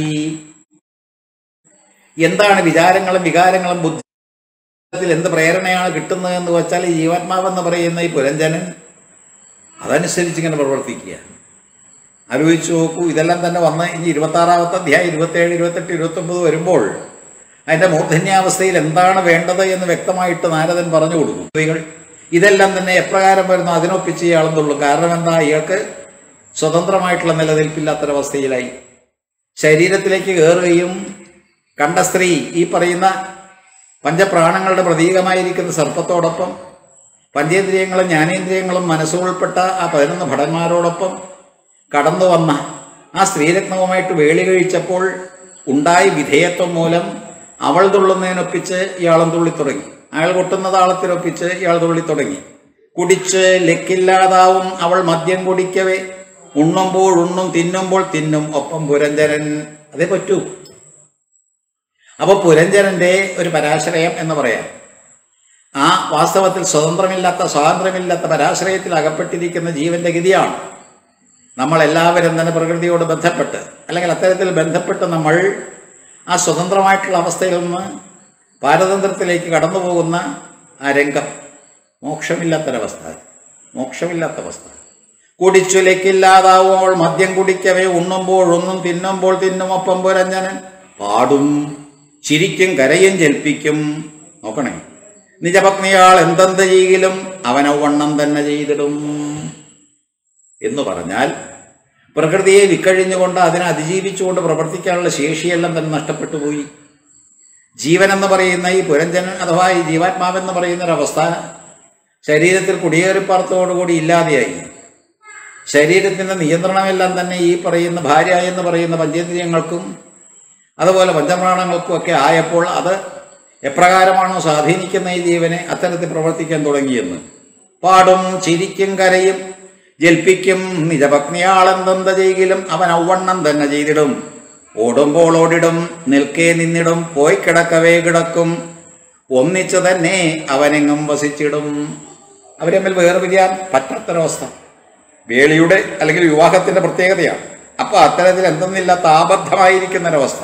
Speaker 1: എന്താണ് വിചാരങ്ങളും വികാരങ്ങളും ബുദ്ധിത്തിൽ എന്ത് പ്രേരണയാണ് കിട്ടുന്നത് എന്ന് വെച്ചാൽ ഈ ജീവാത്മാവെന്ന് പറയുന്ന ഈ പുരഞ്ജനൻ അതനുസരിച്ച് ഇങ്ങനെ പ്രവർത്തിക്കുക ആലോചിച്ച് നോക്കൂ ഇതെല്ലാം തന്നെ വന്ന് ഇനി ഇരുപത്തി ആറാമത്തെ അധ്യായം ഇരുപത്തേഴ് ഇരുപത്തെട്ട് ഇരുപത്തൊമ്പത് വരുമ്പോൾ അതിന്റെ മൂർധന്യാവസ്ഥയിൽ എന്താണ് വേണ്ടത് എന്ന് വ്യക്തമായിട്ട് നാരദൻ പറഞ്ഞു കൊടുക്കും സ്ത്രീകൾ ഇതെല്ലാം തന്നെ എപ്രകാരം വരുന്നു അതിനൊപ്പിച്ച് ഇയാളെന്നുള്ളൂ കാരണം എന്താ ഇയാൾക്ക് സ്വതന്ത്രമായിട്ടുള്ള നിലനിൽപ്പില്ലാത്തൊരവസ്ഥയിലായി ശരീരത്തിലേക്ക് കയറുകയും കണ്ട സ്ത്രീ ഈ പറയുന്ന പഞ്ചപ്രാണങ്ങളുടെ പ്രതീകമായിരിക്കുന്ന സർപ്പത്തോടൊപ്പം പഞ്ചേന്ദ്രിയങ്ങളും ജ്ഞാനേന്ദ്രിയങ്ങളും മനസ്സുൾപ്പെട്ട ആ പതിനൊന്ന് ഭടന്മാരോടൊപ്പം കടന്നു വന്ന ആ സ്ത്രീരത്നവുമായിട്ട് വേളി കഴിച്ചപ്പോൾ ഉണ്ടായ വിധേയത്വം മൂലം അവൾ തുള്ളുന്നതിനൊപ്പിച്ച് ഇയാളും തുള്ളിത്തുടങ്ങി അയാൾ കൊട്ടുന്ന താളത്തിനൊപ്പിച്ച് ഇയാൾ തുള്ളിത്തുടങ്ങി കുടിച്ച് ലക്കില്ലാതാവും അവൾ മദ്യം കുടിക്കവേ ഉണ്ണുമ്പോൾ ഉണ്ണും തിന്നുമ്പോൾ തിന്നും ഒപ്പം പുരഞ്ജനൻ അതേ പറ്റൂ അപ്പൊ പുരഞ്ജനന്റെ ഒരു പരാശ്രയം എന്ന് പറയാം ആ വാസ്തവത്തിൽ സ്വതന്ത്രമില്ലാത്ത സ്വാതന്ത്ര്യമില്ലാത്ത പരാശ്രയത്തിൽ അകപ്പെട്ടിരിക്കുന്ന ജീവന്റെ ഗതിയാണ് നമ്മൾ എല്ലാവരും തന്നെ പ്രകൃതിയോട് ബന്ധപ്പെട്ട് അല്ലെങ്കിൽ അത്തരത്തിൽ ബന്ധപ്പെട്ട് നമ്മൾ ആ സ്വതന്ത്രമായിട്ടുള്ള അവസ്ഥയിൽ നിന്ന് പാരതന്ത്ര്യത്തിലേക്ക് കടന്നു പോകുന്ന ആ രംഗം മോക്ഷമില്ലാത്തൊരവസ്ഥ മോക്ഷമില്ലാത്ത അവസ്ഥ കുടിച്ചുലക്കില്ലാതാവുമ്പോൾ മദ്യം കുടിക്കവേ ഉണ്ണുമ്പോൾ ഉണ്ണും തിന്നുമ്പോൾ തിന്നും ഒപ്പം പുരഞ്ജനൻ പാടും ചിരിക്കും കരയും ജൽപ്പിക്കും നോക്കണേ നിജപത്നിയാൾ എന്തെന്ത് ചെയ്യിലും അവനവണ്ണം തന്നെ ചെയ്തിടും എന്ന് പറഞ്ഞാൽ പ്രകൃതിയെ വിക്കഴിഞ്ഞുകൊണ്ട് അതിനെ അതിജീവിച്ചുകൊണ്ട് പ്രവർത്തിക്കാനുള്ള ശേഷിയെല്ലാം തന്നെ നഷ്ടപ്പെട്ടു പോയി ജീവൻ എന്ന് പറയുന്ന ഈ പുരഞ്ജനൻ അഥവാ ഈ ജീവാത്മാവെന്ന് പറയുന്ന ഒരവസ്ഥ ശരീരത്തിൽ കുടിയേറിപ്പാർത്തോടുകൂടി ഇല്ലാതെയായി ശരീരത്തിന്റെ നിയന്ത്രണമെല്ലാം തന്നെ ഈ പറയുന്ന ഭാര്യ എന്ന് പറയുന്ന പഞ്ചേന്ദ്രിയങ്ങൾക്കും അതുപോലെ പഞ്ചപ്രാണങ്ങൾക്കും ഒക്കെ ആയപ്പോൾ അത് എപ്രകാരമാണോ സ്വാധീനിക്കുന്ന ഈ ജീവനെ അത്തരത്തിൽ പ്രവർത്തിക്കാൻ തുടങ്ങിയെന്ന് പാടും ചിരിക്കും കരയും ജൽപ്പിക്കും നിജപത്നിയാളെന്തെന്ത ചെയ്യിലും അവൻ ഔവണ്ണം തന്നെ ചെയ്തിടും ഓടുമ്പോൾ ഓടിടും നിൽക്കേ നിന്നിടും പോയി കിടക്കവേ കിടക്കും ഒന്നിച്ചു തന്നെ അവനെങ്ങും വസിച്ചിടും അവരെ തമ്മിൽ വേർപിരിയാൻ പറ്റാത്തൊരവസ്ഥ വേളിയുടെ അല്ലെങ്കിൽ വിവാഹത്തിന്റെ പ്രത്യേകതയാണ് അപ്പൊ അത്തരത്തിൽ എന്തെന്നില്ലാത്ത ആബദ്ധമായിരിക്കുന്ന ഒരവസ്ഥ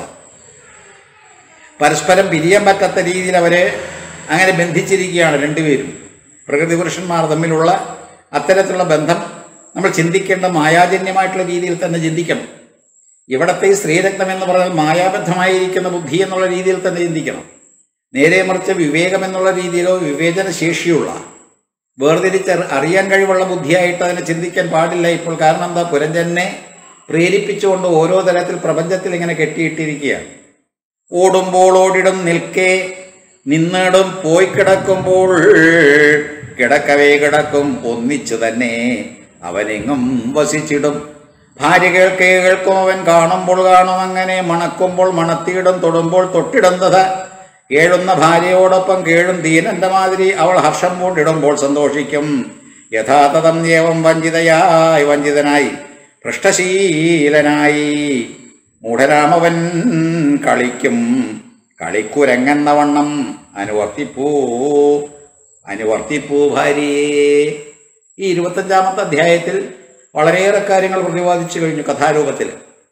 Speaker 1: പരസ്പരം പിരിയാൻ പറ്റാത്ത രീതിയിൽ അവരെ അങ്ങനെ ബന്ധിച്ചിരിക്കുകയാണ് രണ്ടുപേരും പ്രകൃതി പുരുഷന്മാർ തമ്മിലുള്ള അത്തരത്തിലുള്ള ബന്ധം നമ്മൾ ചിന്തിക്കേണ്ട മായാജന്യമായിട്ടുള്ള രീതിയിൽ തന്നെ ചിന്തിക്കണം ഇവിടത്തെ ഈ സ്ത്രീരത്നം എന്ന് പറഞ്ഞാൽ മായാബദ്ധമായിരിക്കുന്ന ബുദ്ധി എന്നുള്ള രീതിയിൽ തന്നെ ചിന്തിക്കണം നേരെ മറിച്ച് വിവേകം എന്നുള്ള രീതിയിലോ വിവേചന ശേഷിയുള്ള വേർതിരിച്ച് അറിയാൻ കഴിവുള്ള ബുദ്ധിയായിട്ട് അതിനെ ചിന്തിക്കാൻ പാടില്ല ഇപ്പോൾ കാരണം എന്താ പുരഞ്ജനെ പ്രേരിപ്പിച്ചുകൊണ്ട് ഓരോ തരത്തിൽ പ്രപഞ്ചത്തിൽ ഇങ്ങനെ കെട്ടിയിട്ടിരിക്കുകയാണ് ഓടുമ്പോൾ ഓടിടും നിൽക്കേ നിന്നിടും പോയി കിടക്കുമ്പോൾ കിടക്കവേ കിടക്കും ഒന്നിച്ചു തന്നെ അവനെങ്ങും വസിച്ചിടും ഭാര്യ കേൾക്കേ കേൾക്കും അവൻ കാണുമ്പോൾ കാണും അങ്ങനെ മണക്കുമ്പോൾ മണത്തിയിടും തൊടുമ്പോൾ തൊട്ടിടുന്നത കേഴുന്ന ഭാര്യയോടൊപ്പം കേഴും ദീനന്റെ മാതിരി അവൾ ഹർഷം പൂണ്ടിടുമ്പോൾ സന്തോഷിക്കും യഥാതഥം ഏവം വഞ്ചിതയായി വഞ്ചിതനായി പൃഷ്ടശീലനായി മൂഢരാമവൻ കളിക്കും കളിക്കുരങ്ങെന്ന വണ്ണം അനുവർത്തിപ്പൂ അനുവർത്തിപ്പൂ ഭാര്യയെ ഈ ഇരുപത്തഞ്ചാമത്തെ അധ്യായത്തിൽ വളരെയേറെ കാര്യങ്ങൾ പ്രതിപാദിച്ചു കഴിഞ്ഞു കഥാരൂപത്തിൽ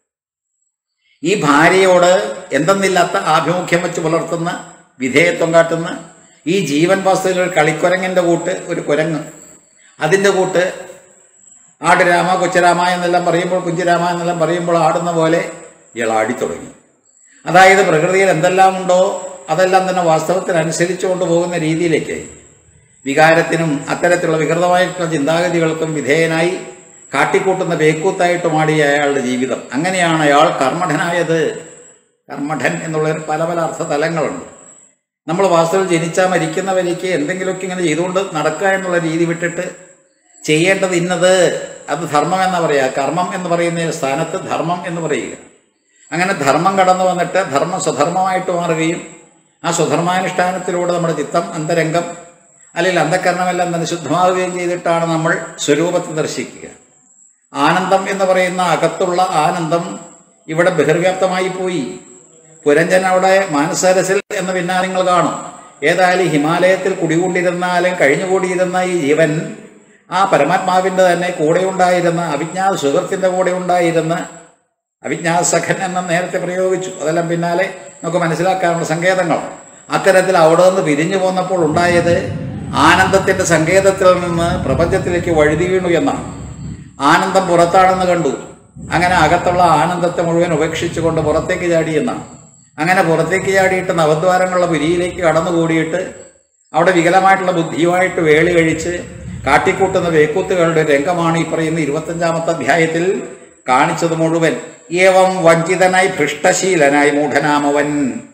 Speaker 1: ഈ ഭാര്യയോട് എന്തെന്നില്ലാത്ത ആഭിമുഖ്യം വെച്ച് പുലർത്തുന്ന വിധേയത്വം കാട്ടുന്ന ഈ ജീവൻ വാസ്തുവിൽ ഒരു കളിക്കുരങ്ങന്റെ കൂട്ട് ഒരു കുരങ്ങ് അതിൻ്റെ കൂട്ട് ആട് രാമ കൊച്ചുരാമ എന്നെല്ലാം പറയുമ്പോൾ കുഞ്ചുരാമ എന്നെല്ലാം പറയുമ്പോൾ ആടുന്ന പോലെ ഇയാൾ ആടിത്തുടങ്ങി അതായത് പ്രകൃതിയിൽ എന്തെല്ലാം ഉണ്ടോ അതെല്ലാം തന്നെ വാസ്തവത്തിൽ അനുസരിച്ചുകൊണ്ട് പോകുന്ന രീതിയിലേക്ക് വികാരത്തിനും അത്തരത്തിലുള്ള വികൃതമായിട്ടുള്ള ചിന്താഗതികൾക്കും വിധേയനായി കാട്ടിക്കൂട്ടുന്ന ബേക്കൂത്തായിട്ട് മാടിയ അയാളുടെ ജീവിതം അങ്ങനെയാണ് അയാൾ കർമ്മഠനായത് കർമ്മഠൻ എന്നുള്ള പല പല അർത്ഥ തലങ്ങളുണ്ട് നമ്മൾ വാസ്തവത്തിൽ ജനിച്ചാൽ മരിക്കുന്നവരേക്ക് എന്തെങ്കിലുമൊക്കെ ഇങ്ങനെ ചെയ്തുകൊണ്ട് നടക്കുക എന്നുള്ള രീതി വിട്ടിട്ട് ചെയ്യേണ്ടത് ഇന്നത് അത് ധർമ്മം എന്ന് പറയുക കർമ്മം എന്ന് പറയുന്ന സ്ഥാനത്ത് ധർമ്മം എന്ന് പറയുക അങ്ങനെ ധർമ്മം കടന്നു വന്നിട്ട് ധർമ്മം സ്വധർമ്മമായിട്ട് മാറുകയും ആ സ്വധർമാനുഷ്ഠാനത്തിലൂടെ നമ്മുടെ ചിത്തം അന്തരംഗം അല്ലെങ്കിൽ അന്ധകരണമെല്ലാം തന്നെ ശുദ്ധമാവുകയും ചെയ്തിട്ടാണ് നമ്മൾ സ്വരൂപത്തെ ദർശിക്കുക ആനന്ദം എന്ന് പറയുന്ന അകത്തുള്ള ആനന്ദം ഇവിടെ ബഹിർവ്യാപ്തമായി പോയി പുരഞ്ജൻ അവിടെ മാനസരസിൽ എന്ന് പിന്നാലെ നിങ്ങൾ കാണും ഏതായാലും ഹിമാലയത്തിൽ കുടികൊണ്ടിരുന്നാലും കഴിഞ്ഞുകൂടിയിരുന്ന ഈ ജീവൻ ആ പരമാത്മാവിൻ്റെ തന്നെ കൂടെ ഉണ്ടായിരുന്ന അവിജ്ഞാത സുഹൃത്തിൻ്റെ കൂടെ ഉണ്ടായിരുന്ന അവിജ്ഞാത സഖൻ എന്ന് നേരത്തെ പ്രയോഗിച്ചു അതെല്ലാം പിന്നാലെ നമുക്ക് മനസ്സിലാക്കാനുള്ള സങ്കേതങ്ങൾ അത്തരത്തിൽ അവിടെ നിന്ന് പിരിഞ്ഞു പോന്നപ്പോൾ ഉണ്ടായത് ആനന്ദത്തിന്റെ സങ്കേതത്തിൽ നിന്ന് പ്രപഞ്ചത്തിലേക്ക് വഴുതി വീണു എന്നാണ് ആനന്ദം പുറത്താണെന്ന് കണ്ടു അങ്ങനെ അകത്തുള്ള ആനന്ദത്തെ മുഴുവൻ ഉപേക്ഷിച്ചുകൊണ്ട് പുറത്തേക്ക് ചാടി എന്നാണ് അങ്ങനെ പുറത്തേക്ക് ചാടിയിട്ട് നവദ്വാരങ്ങളുള്ള പുരിയിലേക്ക് കടന്നുകൂടിയിട്ട് അവിടെ വികലമായിട്ടുള്ള ബുദ്ധിയുമായിട്ട് വേളി കഴിച്ച് കാട്ടിക്കൂട്ടുന്ന വേക്കൂത്തുകളുടെ രംഗമാണ് ഈ പറയുന്ന ഇരുപത്തഞ്ചാമത്തെ അധ്യായത്തിൽ കാണിച്ചത് മുഴുവൻ ഏവം വഞ്ചിതനായി ഭൃഷ്ടശീലനായി മൂഢനാമവൻ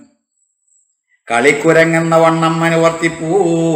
Speaker 1: കളിക്കുരങ്ങെന്ന വണ്ണം അനുവർത്തിപ്പൂ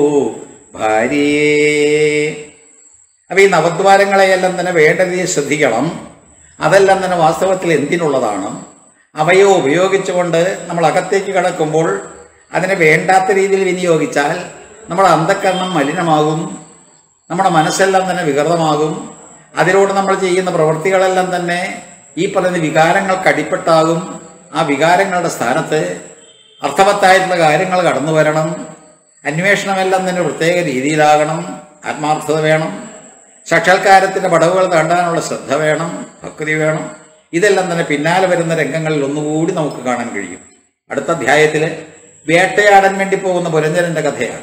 Speaker 1: ഭാര്യേ അപ്പൊ ഈ നവദ്വാരങ്ങളെയെല്ലാം തന്നെ വേണ്ട രീതിയിൽ ശ്രദ്ധിക്കണം അതെല്ലാം തന്നെ വാസ്തവത്തിൽ എന്തിനുള്ളതാണ് അവയെ ഉപയോഗിച്ചുകൊണ്ട് നമ്മൾ അകത്തേക്ക് കടക്കുമ്പോൾ അതിനെ വേണ്ടാത്ത രീതിയിൽ വിനിയോഗിച്ചാൽ നമ്മുടെ അന്ധക്കരണം മലിനമാകും നമ്മുടെ മനസ്സെല്ലാം തന്നെ വികൃതമാകും അതിലൂടെ നമ്മൾ ചെയ്യുന്ന പ്രവൃത്തികളെല്ലാം തന്നെ ഈ പറയുന്ന വികാരങ്ങൾക്ക് അടിപ്പെട്ടാകും ആ വികാരങ്ങളുടെ സ്ഥാനത്ത് അർത്ഥവത്തായിട്ടുള്ള കാര്യങ്ങൾ കടന്നു വരണം അന്വേഷണമെല്ലാം തന്നെ പ്രത്യേക രീതിയിലാകണം ആത്മാർത്ഥത വേണം സാക്ഷാത്കാരത്തിന്റെ പടവുകൾ താണ്ടാനുള്ള ശ്രദ്ധ വേണം ഭക്തി വേണം ഇതെല്ലാം തന്നെ പിന്നാലെ വരുന്ന രംഗങ്ങളിൽ ഒന്നുകൂടി നമുക്ക് കാണാൻ കഴിയും അടുത്ത അധ്യായത്തിൽ വേട്ടയാടാൻ വേണ്ടി പോകുന്ന പുരഞ്ജനന്റെ കഥയാണ്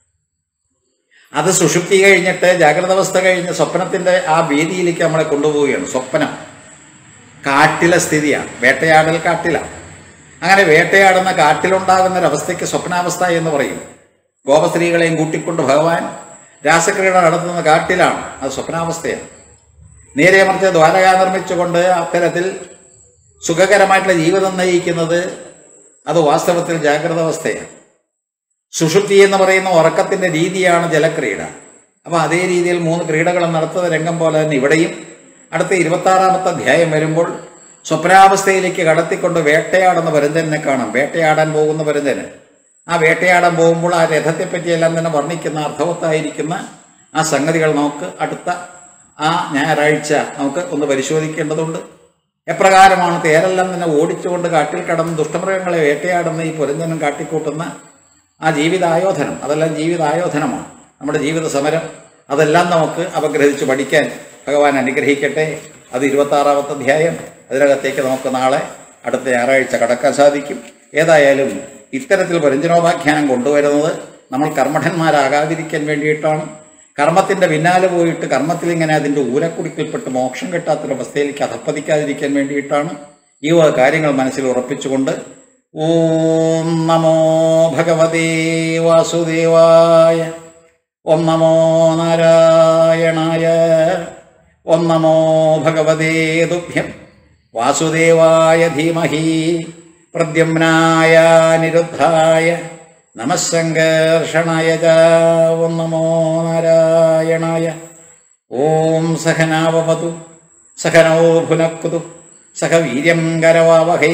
Speaker 1: അത് സുഷുപ്തി കഴിഞ്ഞിട്ട് ജാഗ്രത അവസ്ഥ കഴിഞ്ഞ് സ്വപ്നത്തിന്റെ ആ വേദിയിലേക്ക് നമ്മളെ കൊണ്ടുപോവുകയാണ് സ്വപ്നം കാട്ടിലെ സ്ഥിതിയാണ് വേട്ടയാടൽ കാട്ടിലാണ് അങ്ങനെ വേട്ടയാടുന്ന കാട്ടിലുണ്ടാകുന്ന ഒരവസ്ഥയ്ക്ക് സ്വപ്നാവസ്ഥ എന്ന് പറയും ഗോപസ്ത്രീകളെയും കൂട്ടിക്കൊണ്ട് ഭഗവാൻ രാസക്രീഡ നടത്തുന്ന കാട്ടിലാണ് അത് സ്വപ്നാവസ്ഥയാണ് നേരെ മറിച്ച് ദ്വാരക നിർമ്മിച്ചുകൊണ്ട് അത്തരത്തിൽ സുഖകരമായിട്ടുള്ള ജീവിതം നയിക്കുന്നത് അത് വാസ്തവത്തിൽ ജാഗ്രത അവസ്ഥയാണ് സുഷുപ്തി എന്ന് പറയുന്ന ഉറക്കത്തിന്റെ രീതിയാണ് ജലക്രീഡ അപ്പൊ അതേ രീതിയിൽ മൂന്ന് ക്രീഡകൾ നടത്തുന്ന രംഗം പോലെ തന്നെ ഇവിടെയും അടുത്ത ഇരുപത്തി ആറാമത്തെ അധ്യായം വരുമ്പോൾ സ്വപ്നാവസ്ഥയിലേക്ക് കടത്തിക്കൊണ്ട് വേട്ടയാടുന്ന പരഞ്ചനെ കാണാം വേട്ടയാടാൻ പോകുന്ന പരഞ്ചന് ആ വേട്ടയാടാൻ പോകുമ്പോൾ ആ രഥത്തെ പറ്റിയെല്ലാം തന്നെ വർണ്ണിക്കുന്ന അർത്ഥവത്തായിരിക്കുന്ന ആ സംഗതികൾ നമുക്ക് അടുത്ത ആ ഞായറാഴ്ച നമുക്ക് ഒന്ന് പരിശോധിക്കേണ്ടതുണ്ട് എപ്രകാരമാണ് തേരെല്ലാം തന്നെ ഓടിച്ചുകൊണ്ട് കാട്ടിൽ കടന്ന് ദുഷ്ടമൃഗങ്ങളെ വേട്ടയാടുന്ന ഈ പുരഞ്ജനം കാട്ടിക്കൂട്ടുന്ന ആ ജീവിതായോധനം അതെല്ലാം ജീവിതായോധനമാണ് നമ്മുടെ ജീവിത സമരം അതെല്ലാം നമുക്ക് അപഗ്രഹിച്ച് പഠിക്കാൻ ഭഗവാൻ അനുഗ്രഹിക്കട്ടെ അത് ഇരുപത്തി ആറാമത്തെ അധ്യായം അതിനകത്തേക്ക് നമുക്ക് നാളെ അടുത്ത ഞായറാഴ്ച കടക്കാൻ സാധിക്കും ഏതായാലും ഇത്തരത്തിൽ പരിഞ്ജനോപാഖ്യാനം കൊണ്ടുവരുന്നത് നമ്മൾ കർമ്മഠന്മാരാകാതിരിക്കാൻ വേണ്ടിയിട്ടാണ് കർമ്മത്തിന്റെ പിന്നാലെ പോയിട്ട് കർമ്മത്തിൽ ഇങ്ങനെ അതിന്റെ ഊരക്കുടുക്കിൽപ്പെട്ട് മോക്ഷം കിട്ടാത്തൊരവസ്ഥയിലേക്ക് അധപ്പതിക്കാതിരിക്കാൻ വേണ്ടിയിട്ടാണ് ഈ വക കാര്യങ്ങൾ മനസ്സിൽ ഉറപ്പിച്ചുകൊണ്ട് ഓം നമോ ഭഗവതേ വാസുദേവായ ഓം നമോ നാരായണായ ഓം നമോ ഭഗവതേ തുഭ്യം വാസുദേവായ ധീമഹി പ്രദ്യുമ്നായ നിരുദ്ധായ നമസ്സംഘർഷണായ ച ഓം നമോ നാരായണായ ഓം സഹനാവതു സഹനോ ഭുനക്കുതു സഹ വീര്യം കരവാവഹൈ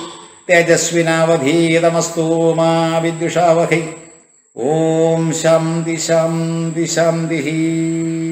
Speaker 1: തേജസ്വിനാവധീതമസ്തു മാ വിദ്വിഷാവഹൈ ഓം ശാന്തി ശാന്തി ശാന്തി